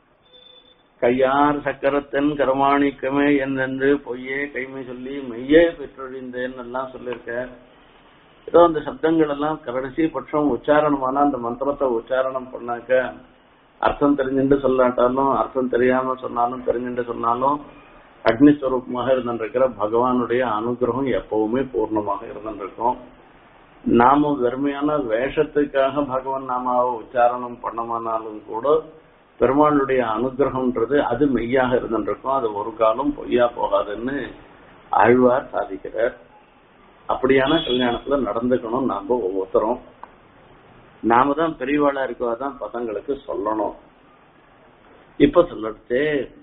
கையார் சக்கரத்தன் கருமாணிக்கமே என்னென்று பொய்யே கைமை சொல்லி மெய்யே பெற்றொழிந்தேன் எல்லாம் சொல்லியிருக்க ஏதோ அந்த சப்தங்கள் எல்லாம் கடைசி பட்சம் உச்சாரணமான அந்த மந்திரத்தை உச்சாரணம் பண்ணாக்க அர்த்தம் தெரிஞ்சுட்டு சொல்லாட்டாலும் அர்த்தம் தெரியாம சொன்னாலும் தெரிஞ்சுட்டு சொன்னாலும் அக்னி ஸ்வரூபமாக இருந்திருக்கிற பகவானுடைய அனுகிரகம் எப்பவுமே பூர்ணமாக இருந்திருக்கும் நாம வெறுமையான வேஷத்துக்காக பகவான் நாமாவை உச்சாரணம் பண்ணமானாலும் கூட பெருமாளுடைய அனுகிரகம்ன்றது அது மெய்யாக இருந்திருக்கும் அது ஒரு காலம் பொய்யா போகாதுன்னு ஆழ்வார் சாதிக்கிறார் அப்படியான கல்யாணத்துல நடந்துக்கணும் நாம ஒவ்வொருத்தரும் நாம தான் பெரியவாளா இருக்கவாதான் பசங்களுக்கு சொல்லணும் இப்ப சொல்லட்டு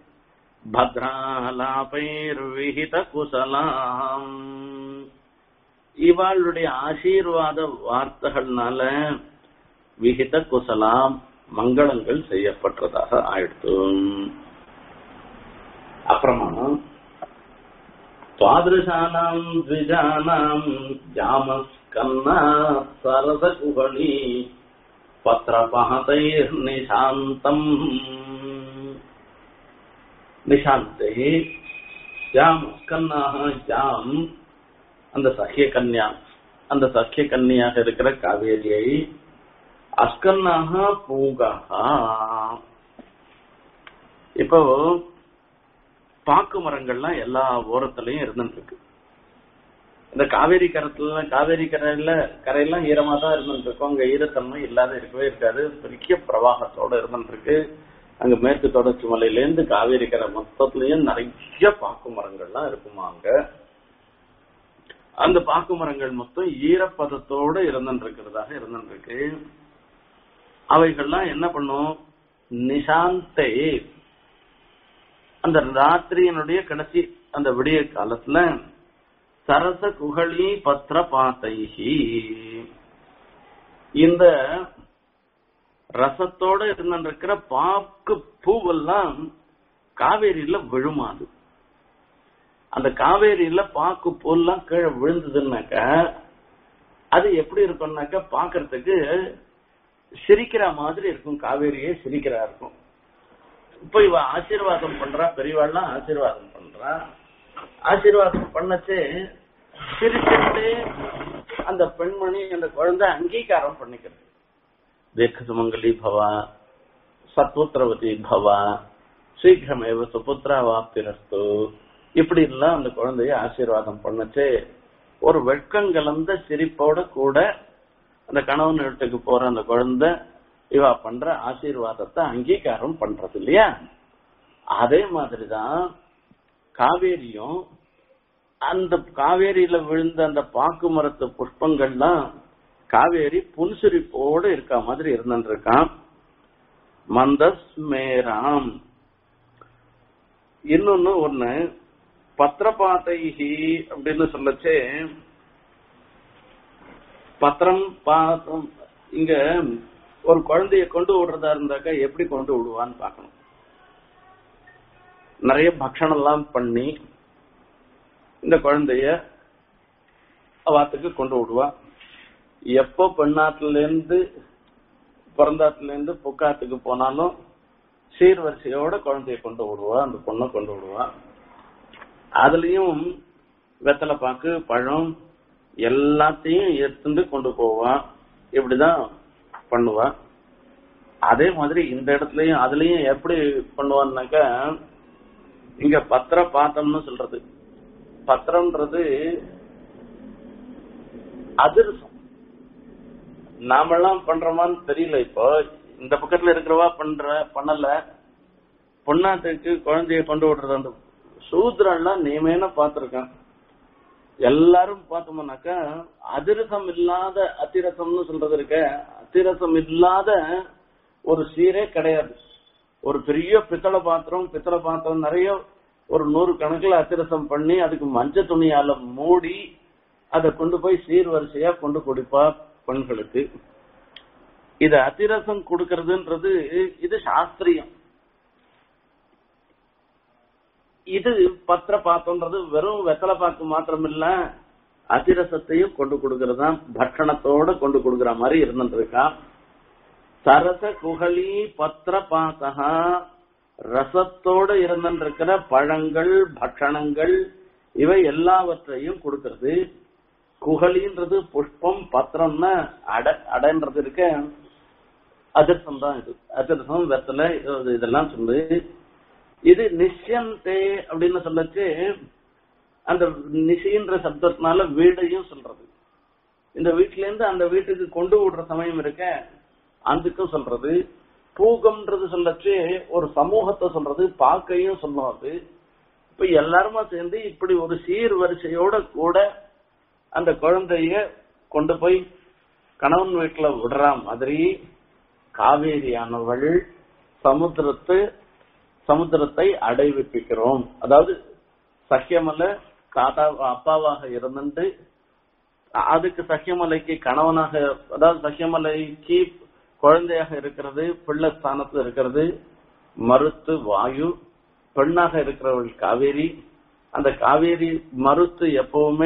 பத்ராலாபைர் விஹித குசலாம் இவாளுடைய ஆசீர்வாத வார்த்தைகள்னால விஹித குசலாம் மங்களங்கள் செய்யப்பட்டதாக ஆயிடுத்து அப்புறமா துவாதிருஷானாம் த்விஜானாம் ஜாமஸ்கன்னா சரசகுகளி பத்திரபகதைர் நிசாந்தம் நிசாந்தே ஜாம் ஸ்கன்னாக ஜாம் அந்த சஹ்ய கன்யா அந்த சஹ்ய கன்னியாக இருக்கிற காவேரியை அஸ்கன்னாக பூங்காக இப்போ பாக்கு மரங்கள்லாம் எல்லா ஓரத்துலயும் இருந்துட்டு இருக்கு இந்த காவேரி கரத்துல காவேரி கரையில கரையெல்லாம் ஈரமா தான் இருந்துட்டு இருக்கும் அங்க ஈரத்தன்மை இல்லாத இருக்கவே இருக்காது பெரிய பிரவாகத்தோட இருந்துட்டு இருக்கு அங்க மேற்கு தொடர்ச்சி மலையில இருந்து காவேரி கரை மொத்தத்துலயும் நிறைய பாக்கு மரங்கள்லாம் இருக்குமா அங்க அந்த பாக்கு மரங்கள் மொத்தம் ஈரப்பதத்தோட இருந்துருக்கிறதாக இருந்துருக்கு அவைகள்லாம் என்ன பண்ணும் நிசாந்தே அந்த ராத்திரியினுடைய கடைசி அந்த விடிய காலத்துல சரச குகழி பத்திர பாத்தைஹி இந்த ரசத்தோட இருந்திருக்கிற பாக்கு பூவெல்லாம் காவேரியில விழுமாது அந்த காவேரியில பாக்கு பூவெல்லாம் கீழே விழுந்ததுன்னாக்க அது எப்படி இருக்கும்னாக்க பாக்குறதுக்கு சிரிக்கிற மாதிரி இருக்கும் காவேரியே சிரிக்கிறா இருக்கும் இப்ப இவ ஆசீர்வாதம் பண்றா பெரியவாள்லாம் ஆசீர்வாதம் பண்றா ஆசீர்வாதம் பண்ணச்சு சிரிச்சுட்டு அந்த பெண்மணி அந்த குழந்தை அங்கீகாரம் பண்ணிக்கிறது தீர்க்க சுமங்கலி பவா சத்புத்திரவதி பவா சீக்கிரமேவ சுபுத்திரா வாப்திரஸ்து இப்படி எல்லாம் அந்த குழந்தைய ஆசீர்வாதம் பண்ணச்சு ஒரு வெட்கம் கலந்த சிரிப்போட கூட அந்த கணவன் வீட்டுக்கு போற அந்த குழந்தை இவா பண்ற ஆசீர்வாதத்தை அங்கீகாரம் பண்றது இல்லையா அதே மாதிரிதான் காவேரியும் அந்த காவேரியில விழுந்த அந்த பாக்கு மரத்து புஷ்பங்கள்லாம் காவேரி புன்சிரிப்போடு இருக்க மாதிரி இருந்துருக்கான் மந்தஸ்மேராம் இன்னொன்னு ஒண்ணு பத்திரபாத்தைஹி அப்படின்னு சொல்லச்சே பத்திரம் பாத்தம் இங்க ஒரு குழந்தைய கொண்டு விடுறதா இருந்தாக்கா எப்படி கொண்டு விடுவான்னு பார்க்கணும் நிறைய பக்ஷணம் எல்லாம் பண்ணி இந்த குழந்தைய அவாத்துக்கு கொண்டு விடுவா எப்போ பெண்ணாத்துல இருந்து பிறந்தாத்துல இருந்து புக்காத்துக்கு போனாலும் சீர்வரிசையோட குழந்தைய கொண்டு விடுவா அந்த பொண்ணை கொண்டு விடுவா அதுலயும் வெத்தலை பாக்கு பழம் எல்லாத்தையும் எடுத்துட்டு கொண்டு போவா இப்படிதான் பண்ணுவா அதே மாதிரி இந்த இடத்துலயும் அதுலயும் எப்படி பண்ணுவான்னாக்கா இங்க பத்திர பாத்தம்னு சொல்றது பத்திரம்ன்றது அதிர்சம் நாமெல்லாம் பண்றோமான்னு தெரியல இப்போ இந்த பக்கத்துல இருக்கிறவா பண்ற பண்ணல பொண்ணாத்துக்கு குழந்தைய கொண்டு விடுறது அந்த சூத்திரம்லாம் நீமேன பார்த்திருக்கேன் எல்லாரும் பார்த்தோம்னாக்கா அதிரசம் இல்லாத அதிரசம்னு சொல்றது இருக்க அதிரசம் இல்லாத ஒரு சீரே கிடையாது ஒரு பெரிய பித்தளை பாத்திரம் பித்தளை பாத்திரம் நிறைய ஒரு நூறு கணக்குல அதிரசம் பண்ணி அதுக்கு மஞ்சள் துணியால மூடி அதை கொண்டு போய் சீர்வரிசையா கொண்டு கொடுப்பா பெண்களுக்கு இது அதிரசம் கொடுக்கறதுன்றது இது சாஸ்திரியம் இது பத்திர பாத்தம்ன்றது வெறும் வெத்தலை பாக்கு மாத்திரம் இல்ல அதிரசத்தையும் கொண்டு கொடுக்கறதா பட்சணத்தோட கொண்டு கொடுக்கற மாதிரி இருந்துருக்கா சரச குகலி பத்திர பாத்தகா ரசத்தோட இருந்திருக்கிற பழங்கள் பட்சணங்கள் இவை எல்லாவற்றையும் கொடுக்கறது குகலின்றது புஷ்பம் பத்திரம்னா அட அடன்றது இருக்க அதிர்சம் தான் இது அதிர்சம் வெத்தலை இது- இதெல்லாம் சொல்லு இது நிஷ்யந்தே அப்படின்னு சொல்லச்சு அந்த நிசின்ற சப்தத்தினால வீடையும் சொல்றது இந்த வீட்டுல இருந்து அந்த வீட்டுக்கு கொண்டு விடுற சமயம் இருக்க அதுக்கும் சொல்றது பூகம்ன்றது சொல்லச்சு ஒரு சமூகத்தை சொல்றது பாக்கையும் சொல்லும் அது இப்ப எல்லாருமா சேர்ந்து இப்படி ஒரு சீர் வரிசையோட கூட அந்த குழந்தைய கொண்டு போய் கணவன் வீட்டுல விடுற மாதிரி காவேரியானவள் சமுத்திரத்து சமுத்திரத்தை அடைவிப்பிக்கிறோம் அதாவது சக்கியமலை தாத்தா அப்பாவாக இருந்துட்டு அதுக்கு சக்கியமலைக்கு கணவனாக அதாவது சக்கியமலைக்கு குழந்தையாக இருக்கிறது பிள்ளை ஸ்தானத்துல இருக்கிறது மருத்து வாயு பெண்ணாக இருக்கிறவள் காவேரி அந்த காவேரி மருத்து எப்பவுமே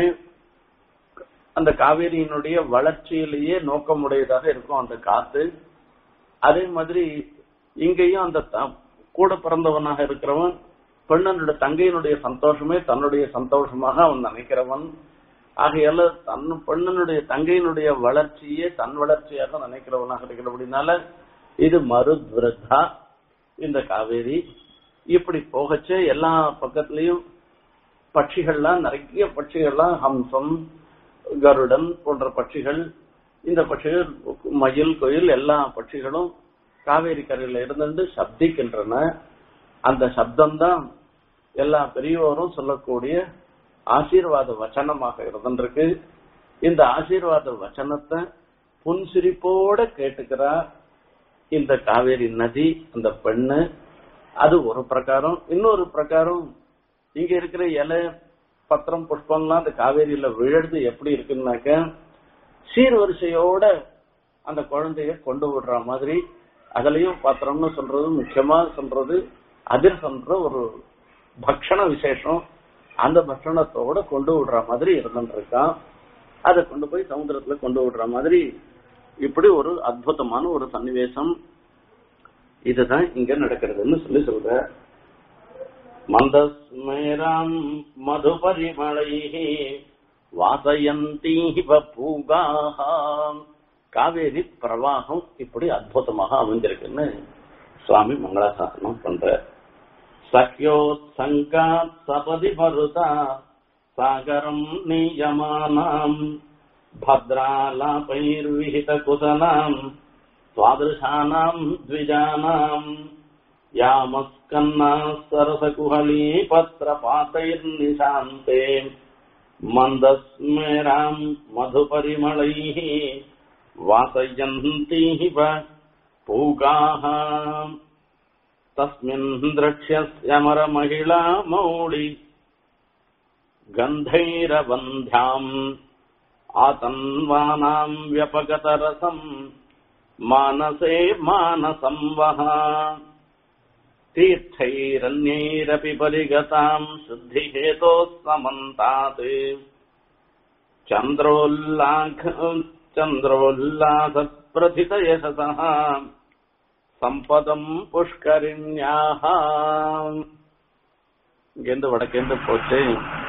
அந்த காவேரியினுடைய வளர்ச்சியிலேயே நோக்கமுடையதாக இருக்கும் அந்த காத்து அதே மாதிரி இங்கேயும் அந்த த- கூட பிறந்தவனாக இருக்கிறவன் பெண்ணனுடைய தங்கையினுடைய சந்தோஷமே தன்னுடைய சந்தோஷமாக அவன் நினைக்கிறவன் ஆகையால தன் பெண்ணனுடைய தங்கையினுடைய வளர்ச்சியே தன் வளர்ச்சியாக நினைக்கிறவனாக இருக்கிறபடினால இது மருத்விருத்தா இந்த காவேரி இப்படி போகச்சே எல்லா பக்கத்துலயும் பட்சிகள்லாம் நிறைய பட்சிகள்லாம் ஹம்சம் கருடன் போன்ற பட்சிகள் இந்த பட்சிகள் மயில் கோயில் எல்லா பட்சிகளும் காவேரி கரையில இருந்துட்டு சப்திக்கின்றன அந்த சப்தம் தான் எல்லா பெரியவரும் சொல்லக்கூடிய ஆசீர்வாத வச்சனமாக இருந்திருக்கு இந்த ஆசீர்வாத வச்சனத்தை புன்சிரிப்போட கேட்டுக்கிறா இந்த காவேரி நதி அந்த பெண்ணு அது ஒரு பிரகாரம் இன்னொரு பிரகாரம் இங்க இருக்கிற இலை பத்திரம் புஷ்பம்லாம் அந்த காவேரியில விழுது எப்படி இருக்குன்னாக்க சீர்வரிசையோட அந்த குழந்தைய கொண்டு விடுற மாதிரி அதுலயும் பாத்திரம்னு சொல்றது முக்கியமா சொல்றது அதிர்சன்ற ஒரு பக்ஷண விசேஷம் அந்த பக்ஷணத்தோட கொண்டு விடுற மாதிரி இருந்துருக்கான் அதை கொண்டு போய் சமுத்திரத்துல கொண்டு விடுற மாதிரி இப்படி ஒரு அற்புதமான ஒரு சன்னிவேசம் இதுதான் இங்க நடக்கிறதுன்னு சொல்லி சொல்ற மந்தஸ்மேராம் மதுபரிமளை வாசயந்தீவ பூகாக காவேரி பிரவாகம் இப்படி அற்புதமாக அமைஞ்சிருக்குன்னு சுவாமி மங்களாசாசனம் பண்ற சக்யோத்சங்காத் சபதி மருதா சாகரம் நீயமானாம் भद्रालापैर्विहित कुशलाम् स्वादृशानाम् द्विजानाम् यामस्कन्नाः सरसकुहली पत्रपातैर्निशान्ते मन्दस्मेराम् मधुपरिमलैः वासयन्तीः पूकाः तस्मिन् द्रक्ष्यस्यमरमहिळा मौळि गन्धैरबन्ध्याम् आतन्वानाम् व्यपगतरसम् मानसे मानसं वः तीर्थैरन्यैरपि परिगताम् शुद्धिहेतोः समन्तात् चन्द्रोल्लाघ चन्द्रोल्लासप्रथितयशसः சம்பதம் புஷ்கரிண்யாக இங்கேருந்து வடக்கேந்து போச்சு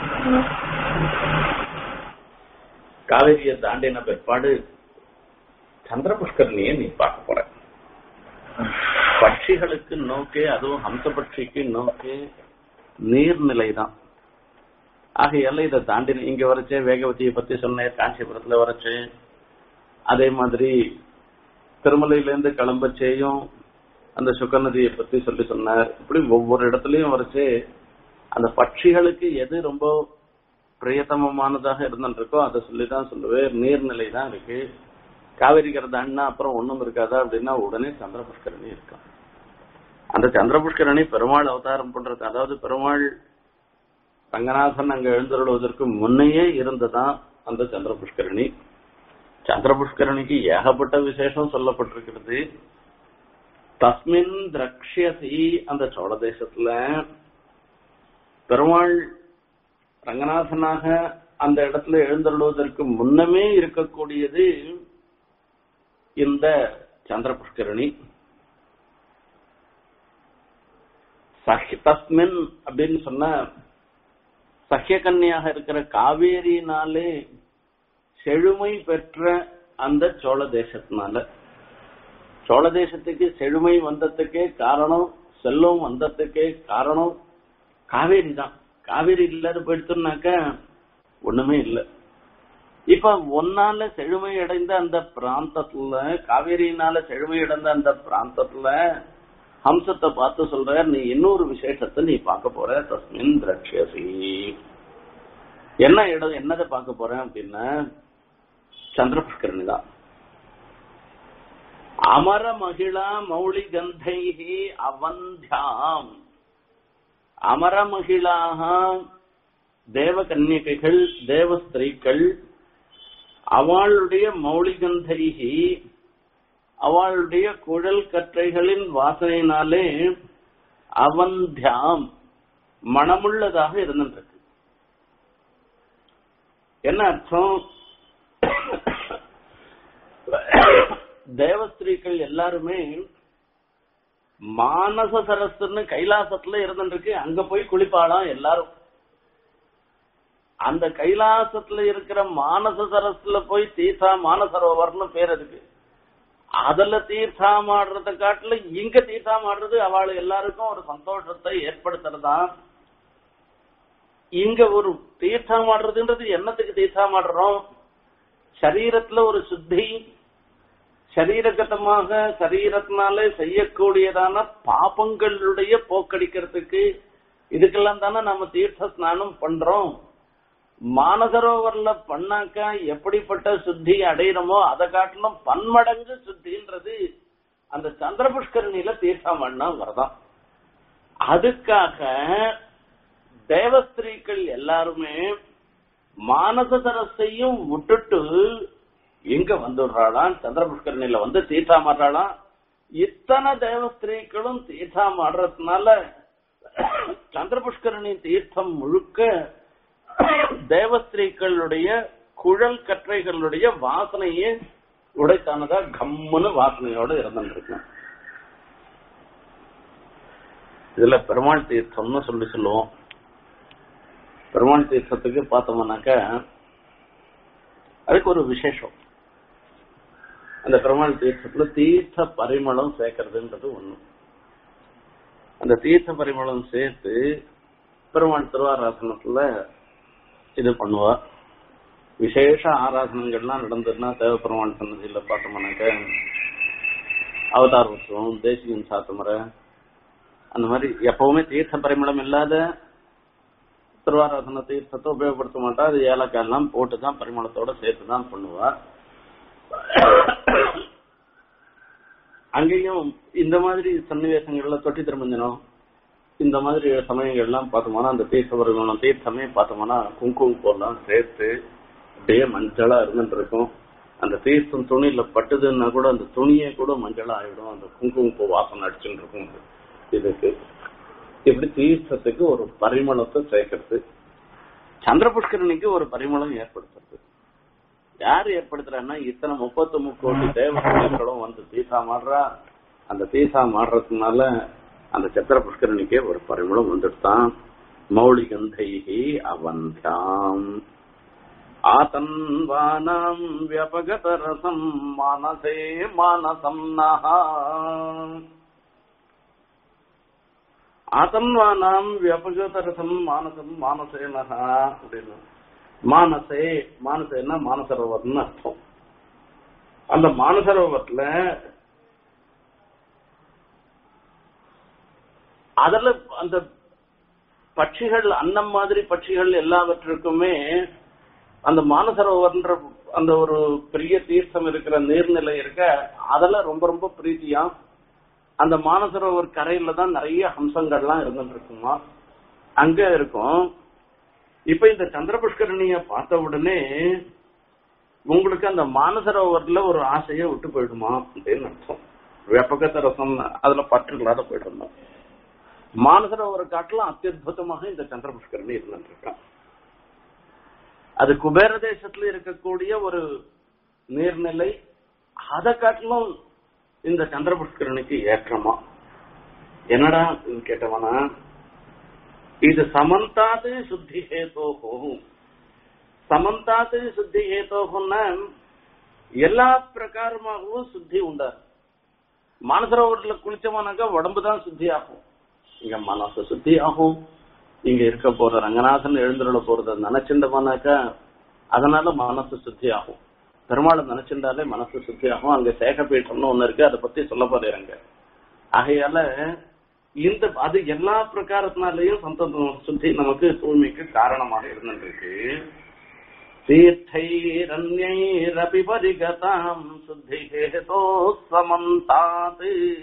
காவேரியை தாண்டின பிற்பாடு சந்திர புஷ்கரணியை நீ பார்க்க போற பட்சிகளுக்கு நோக்கே அதுவும் ஹம்சபட்சிக்கு நோக்கே நீர்நிலை தான் ஆகையால இதை தாண்டின இங்க வரைச்சே வேகவதியை பத்தி சொன்னேன் காஞ்சிபுரத்துல வரைச்சு அதே மாதிரி திருமலையிலேருந்து கிளம்பச்சேயும் அந்த சுகநதியை பத்தி சொல்லி சொன்னார் இப்படி ஒவ்வொரு இடத்துலயும் வரைச்சு அந்த பட்சிகளுக்கு எது ரொம்ப பிரியத்தமமானதாக இருந்துருக்கோ அதை சொல்லிதான் சொல்லுவேன் நீர்நிலை தான் இருக்கு காவிரி கரதான்னா அப்புறம் ஒண்ணும் இருக்காதா அப்படின்னா உடனே சந்திர புஷ்கரணி இருக்கும் அந்த சந்திர புஷ்கரணி பெருமாள் அவதாரம் பண்றது அதாவது பெருமாள் ரங்கநாதன் அங்க எழுந்தருளுவதற்கு முன்னையே இருந்ததான் அந்த சந்திர புஷ்கரணி சந்திர புஷ்கரணிக்கு ஏகப்பட்ட விசேஷம் சொல்லப்பட்டிருக்கிறது தஸ்மின் திரக்ஷசி அந்த சோழ தேசத்துல பெருமாள் ரங்கநாதனாக அந்த இடத்துல எழுந்தருளுவதற்கு முன்னமே இருக்கக்கூடியது இந்த சந்திர புஷ்கரணி தஸ்மின் அப்படின்னு சொன்ன சஹ்யகன்னியாக இருக்கிற காவேரினாலே செழுமை பெற்ற அந்த சோழ தேசத்தினால சோழ தேசத்துக்கு செழுமை வந்ததுக்கே காரணம் செல்வம் வந்ததுக்கே காரணம் காவேரி தான் காவேரி இல்லாத போயிடுத்துனாக்க ஒண்ணுமே இல்லை இப்ப ஒன்னால செழுமை அடைந்த அந்த பிராந்தத்துல காவேரியினால செழுமை அடைந்த அந்த பிராந்தத்துல ஹம்சத்தை பார்த்து சொல்ற நீ இன்னொரு விசேஷத்தை நீ பார்க்க போற தஸ்மின் திரட்சசி என்ன இடம் என்னதை பார்க்க போறேன் அப்படின்னா சந்திர புஷ்கரணி தான் அமர மகிழா மௌளி கந்தைஹி அவந்தியாம் அமர மகிழாக தேவ கன்னிகைகள் தேவ ஸ்திரீக்கள் அவளுடைய மௌலிகந்தைகி அவளுடைய குழல் கற்றைகளின் வாசனையினாலே அவந்தியாம் மனமுள்ளதாக இருந்துருக்கு என்ன அர்த்தம் தேவஸ்திரீகள் எல்லாருமே மானச சரஸ்ன்னு கைலாசத்துல இருந்துருக்கு அங்க போய் குளிப்பாளாம் எல்லாரும் அந்த கைலாசத்துல இருக்கிற மானச சரஸ்ல போய் தீர்த்தா மானசரோவர்னு பேர் இருக்கு அதுல தீர்த்தாமாடுறத காட்டுல இங்க தீர்த்தாமாடுறது அவள் எல்லாருக்கும் ஒரு சந்தோஷத்தை ஏற்படுத்துறதா இங்க ஒரு தீர்த்தாமாடுறதுன்றது என்னத்துக்கு தீர்த்தாமாடுறோம் சரீரத்துல ஒரு சுத்தி சரீரகதமாக சரீரத்தினாலே செய்யக்கூடியதான பாபங்களுடைய போக்கடிக்கிறதுக்கு இதுக்கெல்லாம் தானே நம்ம தீர்த்த ஸ்நானம் பண்றோம் மானசரோவர்ல பண்ணாக்கா எப்படிப்பட்ட சுத்தி அடையிறோமோ அதை காட்டிலும் பன்மடங்கு சுத்தின்றது அந்த சந்திர புஷ்கரணியில தீர்த்தம் பண்ணா வரதான் அதுக்காக தேவஸ்திரீக்கள் எல்லாருமே மானச சரஸையும் விட்டுட்டு எங்க வந்துடுறாளாம் சந்திர புஷ்கரணியில வந்து தீர்த்தாமாடுறாளாம் இத்தனை தேவஸ்திரீக்களும் தீர்த்தாமாடுறதுனால சந்திர புஷ்கரணி தீர்த்தம் முழுக்க தேவஸ்திரீக்களுடைய குழல் கற்றைகளுடைய வாசனையே உடைத்தானதா கம்முன்னு வாசனையோட இருந்துருக்கணும் இதுல பெருமாள் தீர்த்தம்னு சொல்லி சொல்லுவோம் பெருமாள் தீர்த்தத்துக்கு பார்த்தோம்னாக்க அதுக்கு ஒரு விசேஷம் அந்த பெருமாள் தீர்த்தத்துல தீர்த்த பரிமளம் சேர்க்கறதுன்றது ஒண்ணு அந்த தீர்த்த பரிமளம் சேர்த்து பெருமாள் திருவாராசனத்துல இது பண்ணுவா விசேஷ ஆராதனங்கள்லாம் நடந்ததுன்னா தேவப்பெருமாள் சன்னதியில பார்த்தோம்னாக்க அவதார உற்சவம் தேசிகன் சாத்தமுறை அந்த மாதிரி எப்பவுமே தீர்த்த பரிமளம் இல்லாத திருவாராதன தீர்த்தத்தை உபயோகப்படுத்த மாட்டா அது ஏலக்காய் எல்லாம் போட்டு தான் பரிமளத்தோட சேர்த்து தான் பண்ணுவா அங்கேயும் இந்த மாதிரி சன்னிவேசங்கள்ல தொட்டி திருமஞ்சனம் இந்த மாதிரி சமயங்கள்லாம் பார்த்தோம்னா அந்த தீர்த்தவர்களும் தீர்த்தமே பார்த்தோம்னா குங்குமம் போலாம் சேர்த்து அப்படியே மஞ்சளா இருந்துட்டு இருக்கும் அந்த தீர்த்தம் துணியில பட்டுதுன்னா கூட அந்த துணியே கூட மஞ்சளா ஆயிடும் அந்த குங்குமம் பூ வாசனை அடிச்சுட்டு இருக்கும் இதுக்கு இப்படி தீர்த்தத்துக்கு ஒரு பரிமளத்தை சேர்க்கறது சந்திர புஷ்கரணிக்கு ஒரு பரிமளம் ஏற்படுத்துறது யாரு ஏற்படுத்துறான்னா இத்தனை முப்பத்து முக்கோடி தேவர்களும் வந்து தீசா மாடுறா அந்த தீசா மாடுறதுனால அந்த சத்திர புஷ்கரணிக்கே ஒரு பரிமளம் வந்துட்டான் மௌலிகந்தைகி அவந்தியாம் ஆதன்வானாம் வியபகதரசம் மானசே மானசம் நஹா ஆதன்வானாம் வியபகதரசம் மானசம் மானசேனஹா அப்படின்னு மானசே மானசேன்னா மானசரோவர்னு அர்த்தம் அந்த மானசரோவரத்துல அதுல அந்த பட்சிகள் அன்னம் மாதிரி பட்சிகள் எல்லாவற்றுக்குமே அந்த மானசரோவர்ன்ற அந்த ஒரு பெரிய தீர்த்தம் இருக்கிற நீர்நிலை இருக்க அதெல்லாம் ரொம்ப ரொம்ப பிரீத்தியா அந்த மானசரோவர் கரையில தான் நிறைய ஹம்சங்கள்லாம் இருந்துட்டு இருக்குமா அங்க இருக்கும் இப்ப இந்த சந்திர புஷ்கரணிய பார்த்த உடனே உங்களுக்கு அந்த மானசரோவர்ல ஒரு ஆசையை விட்டு போயிடுமா அப்படின்னு அர்த்தம் வெப்பகத்த ரசம் அதுல பற்று இல்லாத போயிட்டு மானசரோவரை காட்டிலும் அத்தியுதமாக இந்த சந்திர புஷ்கரணி இருந்துட்டு இருக்கான் அது குபேர தேசத்துல இருக்கக்கூடிய ஒரு நீர்நிலை அதை காட்டிலும் இந்த சந்திர புஷ்கரணிக்கு ஏற்றமா என்னடா கேட்டவனா இது சமந்தாது சுத்தி ஹேதோகும் சமந்தாது சுத்தி ஹேதோகும்னா எல்லா பிரகாரமாகவும் சுத்தி உண்டார் மானசரோவரத்துல குளிச்சோம்னாக்கா உடம்பு தான் சுத்தி ஆகும் இங்க மனசு சுத்தி ஆகும் இங்க இருக்க போற ரங்கநாதன் எழுந்துள்ள போறத நினைச்சுட்டோம்னாக்கா அதனால மனசு சுத்தி ஆகும் பெருமாளை நினைச்சிருந்தாலே மனசு சுத்தி ஆகும் அங்க சேகப்பீட்டம்னு ஒண்ணு இருக்கு அதை பத்தி சொல்ல போறேங்க ஆகையால இந்த அது எல்லா பிரகாரத்தினாலையும் சந்தோஷம் சுத்தி நமக்கு தூய்மைக்கு காரணமாக இருந்துருக்கு தீர்த்தைரண்யைரபி பரிகதாம் சுத்தி ஹேதோ சமந்தாத்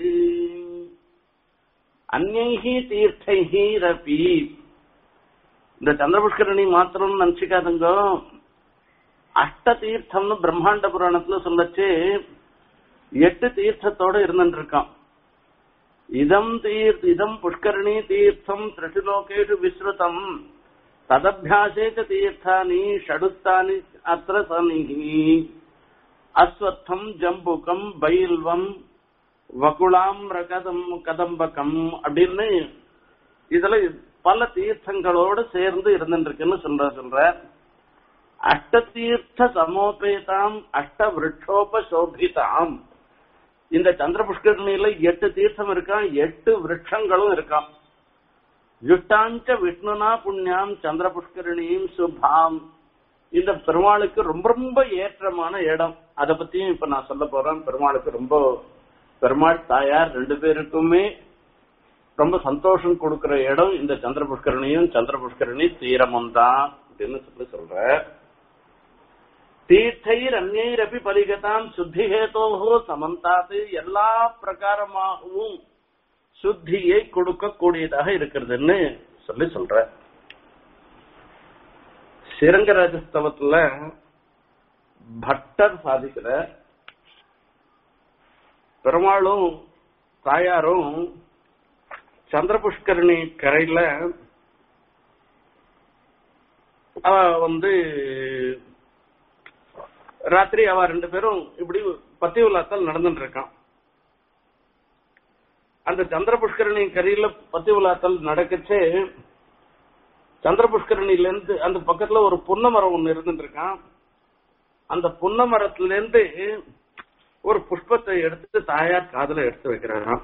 அந்நைஹி தீர்த்தைஹி ரபி இந்த சந்திரபுஷ்கரணி மாத்திரம் நினைச்சுக்காதுங்க அஷ்ட தீர்த்தம்னு பிரம்மாண்ட புராணத்துல சொல்லச்சு எட்டு தீர்த்தத்தோட இருந்துட்டு இருக்கான் இதம் தீர்த் இதம் புஷ்கரணி தீர்த்தம் திரிஷுலோகேஷு விஸ்ருதம் ததபியாசே ச தீர்த்தானி ஷடுத்தானி அத்திர சனிஹி அஸ்வத்தம் ஜம்புகம் பைல்வம் வகுளாம் ரகதம் கதம்பகம் அப்படின்னு இதுல பல தீர்த்தங்களோடு சேர்ந்து இருந்துருக்குன்னு சொல்ற சொல்ற அஷ்ட தீர்த்த சமோபேதாம் அஷ்ட விரட்சோபசோபிதாம் இந்த சந்திர புஷ்கரணியில எட்டு தீர்த்தம் இருக்கான் எட்டு விரட்சங்களும் இருக்கான் யுஷ்டாஞ்ச விஷ்ணுனா புண்ணியாம் சந்திர புஷ்கரணியும் சுபாம் இந்த பெருமாளுக்கு ரொம்ப ரொம்ப ஏற்றமான இடம் அதை பத்தியும் இப்ப நான் சொல்ல போறேன் பெருமாளுக்கு ரொம்ப பெருமாள் தாயார் ரெண்டு பேருக்குமே ரொம்ப சந்தோஷம் கொடுக்கிற இடம் இந்த சந்திர புஷ்கரணியும் சந்திர புஷ்கரணி தீரமும் தான் அப்படின்னு சொல்லி சொல்ற தீர்த்தைர் அந்நீரப்பி பரிகதாம் சுத்திஹேதோஹோ சமந்தாது எல்லா பிரகாரமாகவும் சுத்தியை கொடுக்கக்கூடியதாக இருக்கிறதுன்னு சொல்லி சொல்ற ஸ்ரீரங்கராஜஸ்தவத்துல பட்டர் சாதிக்கிற பெருமாளும் தாயாரும் சந்திரபுஷ்கரணி கரையில அவ வந்து ராத்திரி அவ ரெண்டு பேரும் இப்படி பத்தி உலாத்தல் நடந்துட்டு இருக்கான் அந்த சந்திர புஷ்கரணி கரையில பத்தி உலாத்தல் நடக்கச்சே சந்திர புஷ்கரணில இருந்து அந்த பக்கத்துல ஒரு புன்ன மரம் ஒண்ணு இருந்துட்டு இருக்கான் அந்த புன்ன மரத்துல இருந்து ஒரு புஷ்பத்தை எடுத்து தாயார் காதுல எடுத்து வைக்கிறாராம்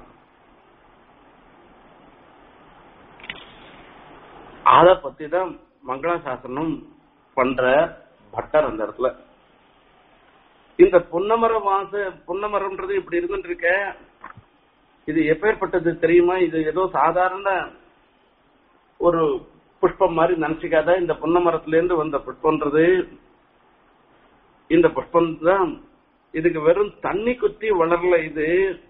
அத பத்தி தான் மங்களாசாசனம் பண்ற பட்டர் அந்த இடத்துல இந்த புன்னமர வாச புன்னமரம்ன்றது இப்படி இருந்துட்டு இருக்க இது எப்பேற்பட்டது தெரியுமா இது ஏதோ சாதாரண ஒரு புஷ்பம் மாதிரி நினைச்சுக்காத இந்த புன்னமரத்துல இருந்து வந்த புஷ்பம்ன்றது இந்த புஷ்பம் தான் இதுக்கு வெறும் தண்ணி குத்தி வளரல இது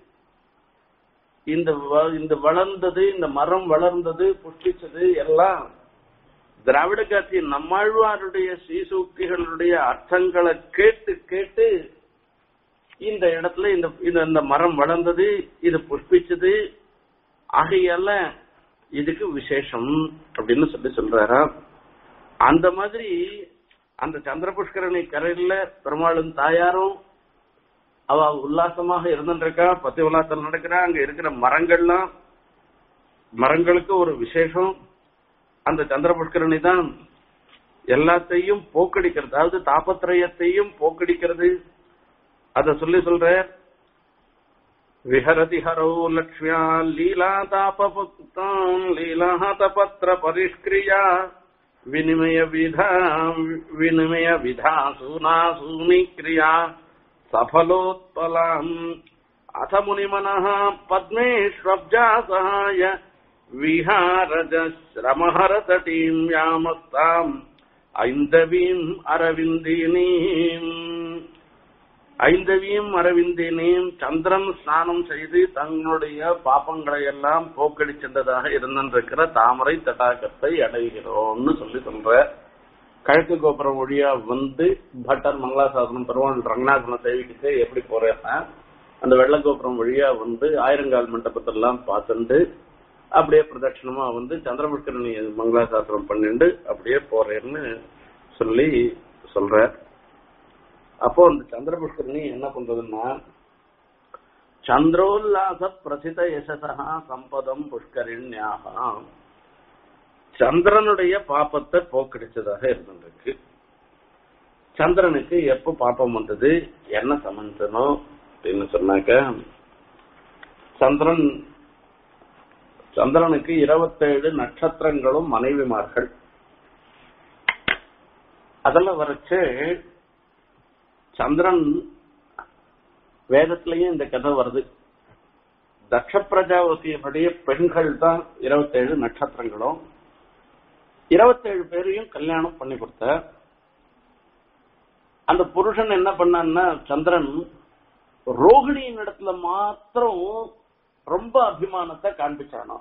இந்த வ- இந்த வளர்ந்தது இந்த மரம் வளர்ந்தது புஷ்பிச்சது எல்லாம் திராவிட காட்சி நம்மாழ்வாருடைய ஸ்ரீசூக்திகளுடைய அர்த்தங்களை கேட்டு கேட்டு இந்த இடத்துல இந்த இந்த- இந்த மரம் வளர்ந்தது இது புஷ்பிச்சது ஆகையால இதுக்கு விசேஷம் அப்படின்னு சொல்லி சொல்றாரா அந்த மாதிரி அந்த சந்திர புஷ்கரணி கரையில பெருமாளும் தாயாரும் அவ உல்லாசமாக இருந்துருக்கா பத்தி உல்லாசம் நடக்கிறா அங்க இருக்கிற மரங்கள்லாம் மரங்களுக்கு ஒரு விசேஷம் அந்த சந்திர புஷ்கரணி தான் எல்லாத்தையும் போக்கடிக்கிறது அதாவது தாபத்திரயத்தையும் போக்கடிக்கிறது அத சொல்லி சொல்ற விஹரதி ஹரோ லக்ஷ்மியா லீலா தாபபுக்தாம் லீலாஹதபத்ர பரிஷ்கிரியா வினிமய விதா வினிமய விதா சூனா சூனிக்ரியா சஃபலோத்பலாம் அத முனிமனः பத்மேஷ்வப்ஜா சகாய விஹாரஜ ஸ்ரமஹரதடீம் யாமஸ்தாம் ஐந்தவீம் அரவிந்தினீம் ஐந்தவியும் அரவிந்தினையும் சந்திரன் ஸ்நானம் செய்து தங்களுடைய பாப்பங்களை எல்லாம் போக்கடி சென்றதாக இருந்திருக்கிற தாமரை தடாகத்தை அடைகிறோம்னு சொல்லி சொல்ற கிழக்கு கோபுரம் வழியா வந்து பட்டர் மங்களாசாசனம் பெருமாள் ரங்கநாதனை சேவிக்கிட்டு எப்படி போறேன்னா அந்த வெள்ள கோபுரம் வழியா வந்து ஆயிரங்கால் மண்டபத்தெல்லாம் பார்த்துண்டு அப்படியே பிரதட்சணமா வந்து சந்திரபுஷ்கரணி மங்களாசாசனம் பண்ணிண்டு அப்படியே போறேன்னு சொல்லி சொல்ற அப்போ அந்த சந்திர புஷ்கரணி என்ன பண்றதுன்னா சந்திரோல்லாச பிரசித யசசா சம்பதம் புஷ்கரிண்யாக சந்திரனுடைய பாப்பத்தை போக்கடிச்சதாக இருந்திருக்கு சந்திரனுக்கு எப்ப பாப்பம் வந்தது என்ன சம்பந்தனம் அப்படின்னு சொன்னாக்க சந்திரன் சந்திரனுக்கு இருபத்தேழு நட்சத்திரங்களும் மனைவிமார்கள் அதில் வரைச்சு சந்திரன் வேதத்திலையும் இந்த கதை வருது தக்ஷ பிரஜாபதியினுடைய பெண்கள் தான் இருபத்தேழு நட்சத்திரங்களும் இருபத்தேழு பேரையும் கல்யாணம் பண்ணி கொடுத்த அந்த புருஷன் என்ன பண்ணான்னா சந்திரன் ரோகிணியின் இடத்துல மாத்திரம் ரொம்ப அபிமானத்தை காண்பிச்சானோ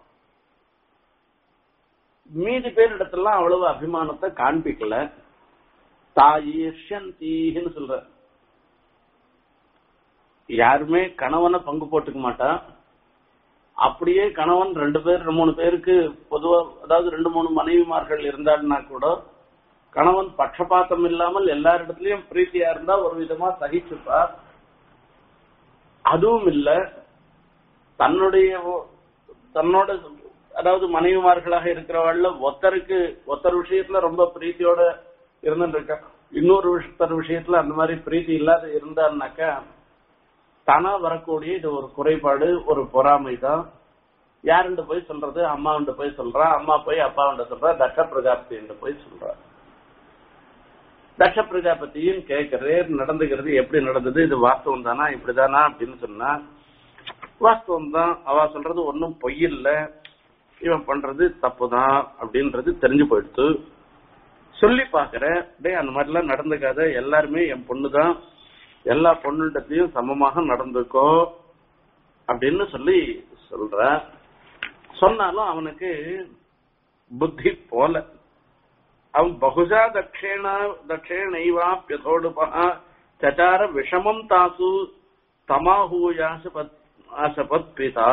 மீதி பேர் இடத்துல அவ்வளவு அபிமானத்தை காண்பிக்கல தாயிஷந்தீன்னு சொல்ற யாருமே கணவனை பங்கு போட்டுக்க மாட்டான் அப்படியே கணவன் ரெண்டு பேர் மூணு பேருக்கு பொதுவா அதாவது ரெண்டு மூணு மனைவிமார்கள் இருந்தாள்னா கூட கணவன் பட்சபாத்தம் இல்லாமல் எல்லா இடத்துலயும் பிரீத்தியா இருந்தா ஒரு விதமா சகிச்சுப்பா அதுவும் இல்ல தன்னுடைய ஒ- தன்னோட அதாவது மனைவிமார்களாக இருக்கிறவாள்ல ஒருத்தருக்கு ஒருத்தர் விஷயத்துல ரொம்ப பிரீத்தியோட இருந்துட்டு இருக்கா இன்னொரு விஷயத்தர் விஷயத்துல அந்த மாதிரி பிரீத்தி இல்லாத இருந்தான்னாக்கா தானா வரக்கூடிய இது ஒரு குறைபாடு ஒரு பொறாமை தான் யாருண்டு போய் சொல்றது அம்மாவுண்டு போய் சொல்றா அம்மா போய் அப்பாவுண்ட சொல்றா தட்ச பிரஜாபதி போய் சொல்றா தட்ச பிரஜாபதியும் கேட்கிறேன் நடந்துக்கிறது எப்படி நடந்தது இது வாஸ்தவம் தானா இப்படிதானா அப்படின்னு சொன்னா வாஸ்தவம் தான் அவ சொல்றது ஒன்னும் பொய் இல்ல இவன் பண்றது தப்புதான் அப்படின்றது தெரிஞ்சு போயிடுத்து சொல்லி பாக்குற டேய் அந்த மாதிரிலாம் நடந்துக்காத எல்லாருமே என் பொண்ணுதான் எல்லா பொண்ணுகிட்டத்தையும் சமமாக நடந்துக்கோ அப்படின்னு சொல்லி சொல்ற சொன்னாலும் அவனுக்கு புத்தி போல அவன் பகுஜா தட்சேண தட்சேணைவாப்பியதோடுபா சச்சார விஷமம் தாசு தமாஹூயாசபத் ஆசபத் பிதா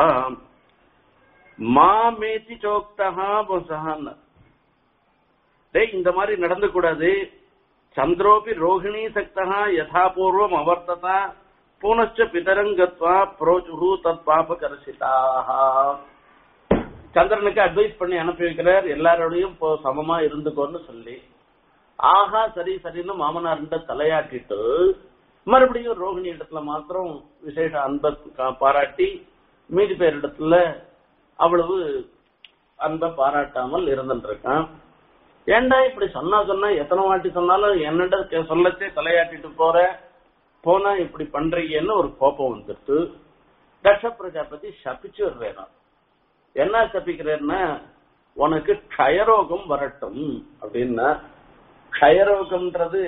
மாமேதி சோக்தா புசஹன் டேய் இந்த மாதிரி நடந்து கூடாது சந்திரோபி ரோஹிணி சக்தா யதாபூர்வம் அவர்த்ததா புனச்ச பிதரங்கத்வா புரோஜுஹு தத் பாப கரசிதாக சந்திரனுக்கு அட்வைஸ் பண்ணி அனுப்பி வைக்கிறார் எல்லாரோடையும் இப்போ சமமா இருந்துக்கோன்னு சொல்லி ஆஹா சரி சரின்னு மாமனார்கிட்ட தலையாட்டிட்டு மறுபடியும் ரோஹிணி இடத்துல மாத்திரம் விசேஷ அன்பை கா- பாராட்டி மீதி பேர் இடத்துல அவ்வளவு அன்பை பாராட்டாமல் இருந்துட்டு இருக்கான் ஏன்டா இப்படி சொன்னா சொன்னா எத்தனை வாட்டி சொன்னாலும் என்னிட கே- சொல்லச்சே தலையாட்டிட்டு போற போனா இப்படி பண்றீங்கன்னு ஒரு கோபம் வந்துட்டு தக்ஷ பிரஜாபதி சபிச்சு வருவேன் என்ன சபிக்கிறேன்னா உனக்கு க்ஷயரோகம் வரட்டும் அப்படின்னா க்ஷயரோகம்ன்றது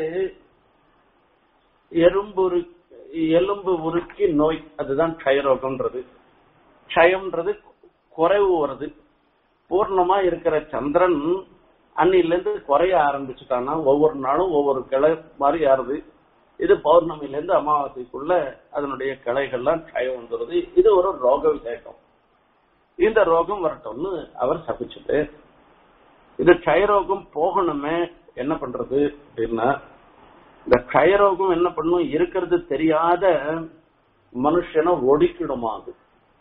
எறும்பு உரு- எலும்பு உருக்கி நோய் அதுதான் க்ஷயரோகம்ன்றது க்ஷயம்ன்றது குறைவு வருது பூர்ணமா இருக்கிற சந்திரன் அன்னில இருந்து குறைய ஆரம்பிச்சுட்டானா ஒவ்வொரு நாளும் ஒவ்வொரு கிளை மாதிரி ஆறுது இது பௌர்ணமில இருந்து அமாவாசைக்குள்ள அதனுடைய கிளைகள்லாம் க்ஷயம் வந்துருது இது ஒரு ரோக விசேஷம் இந்த ரோகம் வரட்டும்னு அவர் சபிச்சுட்டு இது க்ஷயரோகம் போகணுமே என்ன பண்றது அப்படின்னா இந்த க்ஷயரோகம் என்ன பண்ணும் இருக்கிறது தெரியாத மனுஷனை ஒடுக்கிடுமா அது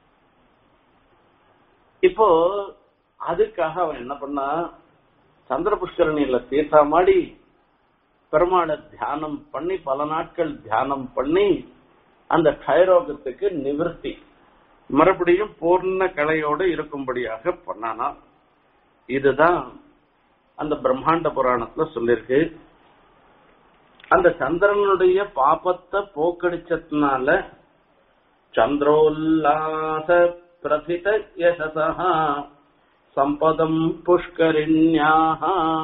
இப்போ அதுக்காக அவன் என்ன பண்ணா சந்திர புஷ்கரணியில தீர்த்தமாடி பெருமாளை தியானம் பண்ணி பல நாட்கள் தியானம் பண்ணி அந்த க்ஷயரோகத்துக்கு நிவர்த்தி மறுபடியும் பூர்ண கலையோடு இருக்கும்படியாக பண்ணானா இதுதான் அந்த பிரம்மாண்ட புராணத்துல சொல்லிருக்கு அந்த சந்திரனுடைய பாபத்தை போக்கடிச்சதுனால சந்திரோல்லாச பிரதித யசசா சம்பதம் புஷ்கரிண்யாக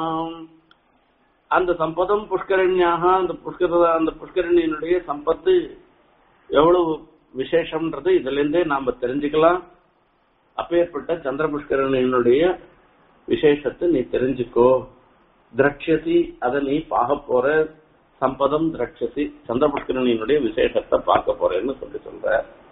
அந்த சம்பதம் புஷ்கரண்யாக அந்த புஷ்கர அந்த புஷ்கரணியினுடைய சம்பத்து எவ்வளவு விசேஷம்ன்றது இதுல இருந்தே நாம தெரிஞ்சுக்கலாம் அப்பேற்பட்ட சந்திர புஷ்கரணியினுடைய விசேஷத்தை நீ தெரிஞ்சுக்கோ திரட்சசி அதை நீ பார்க்க போற சம்பதம் திரட்சசி சந்திர புஷ்கரணியினுடைய விசேஷத்தை பார்க்க போறேன்னு சொல்லி சொல்ற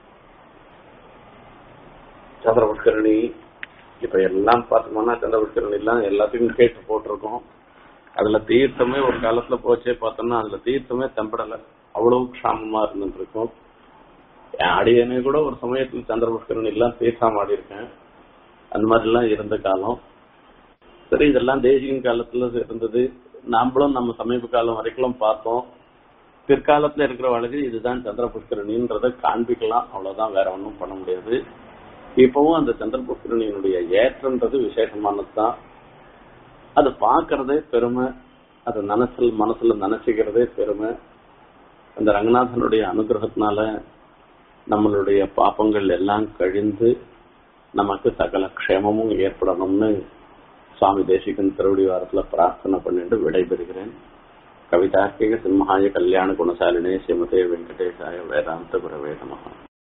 சந்திர புஷ்கரணி இப்ப எல்லாம் பார்த்தோம்னா சந்திர புஷ்கரணி எல்லாம் எல்லாத்தையும் கேட்டு போட்டிருக்கோம் அதுல தீர்த்தமே ஒரு காலத்துல போச்சே பார்த்தோம்னா அதுல தீர்த்தமே தெம்படல அவ்வளவு க்ஷாமமா இருந்துட்டு இருக்கும் என் அடியனே கூட ஒரு சமயத்துல சந்திர புஷ்கரணி எல்லாம் தீர்த்தம் ஆடி இருக்கேன் அந்த மாதிரி எல்லாம் இருந்த காலம் சரி இதெல்லாம் தேசியின் காலத்துல இருந்தது நாமளும் நம்ம சமீப காலம் வரைக்கும் பார்த்தோம் பிற்காலத்துல இருக்கிறவளுக்கு இதுதான் சந்திர புஷ்கரணின்றத காண்பிக்கலாம் அவ்வளவுதான் வேற ஒன்றும் பண்ண முடியாது இப்பவும் அந்த சந்திர புஷ்கரணியினுடைய ஏற்றம்ன்றது விசேஷமானதுதான் அது பார்க்கறதே பெருமை அது மனசில் மனசுல நினைச்சுக்கிறதே பெருமை அந்த ரங்கநாதனுடைய அனுகிரகத்தினால நம்மளுடைய பாப்பங்கள் எல்லாம் கழிந்து நமக்கு சகல க்ஷேமமும் ஏற்படணும்னு சுவாமி தேசிகன் திருவடி வாரத்துல பிரார்த்தனை பண்ணிட்டு விடைபெறுகிறேன் கவிதார்க்கிக சிம்ஹாய கல்யாண குணசாலினே ஸ்ரீமதே வெங்கடேசாய வேதாந்த குரவே நமகா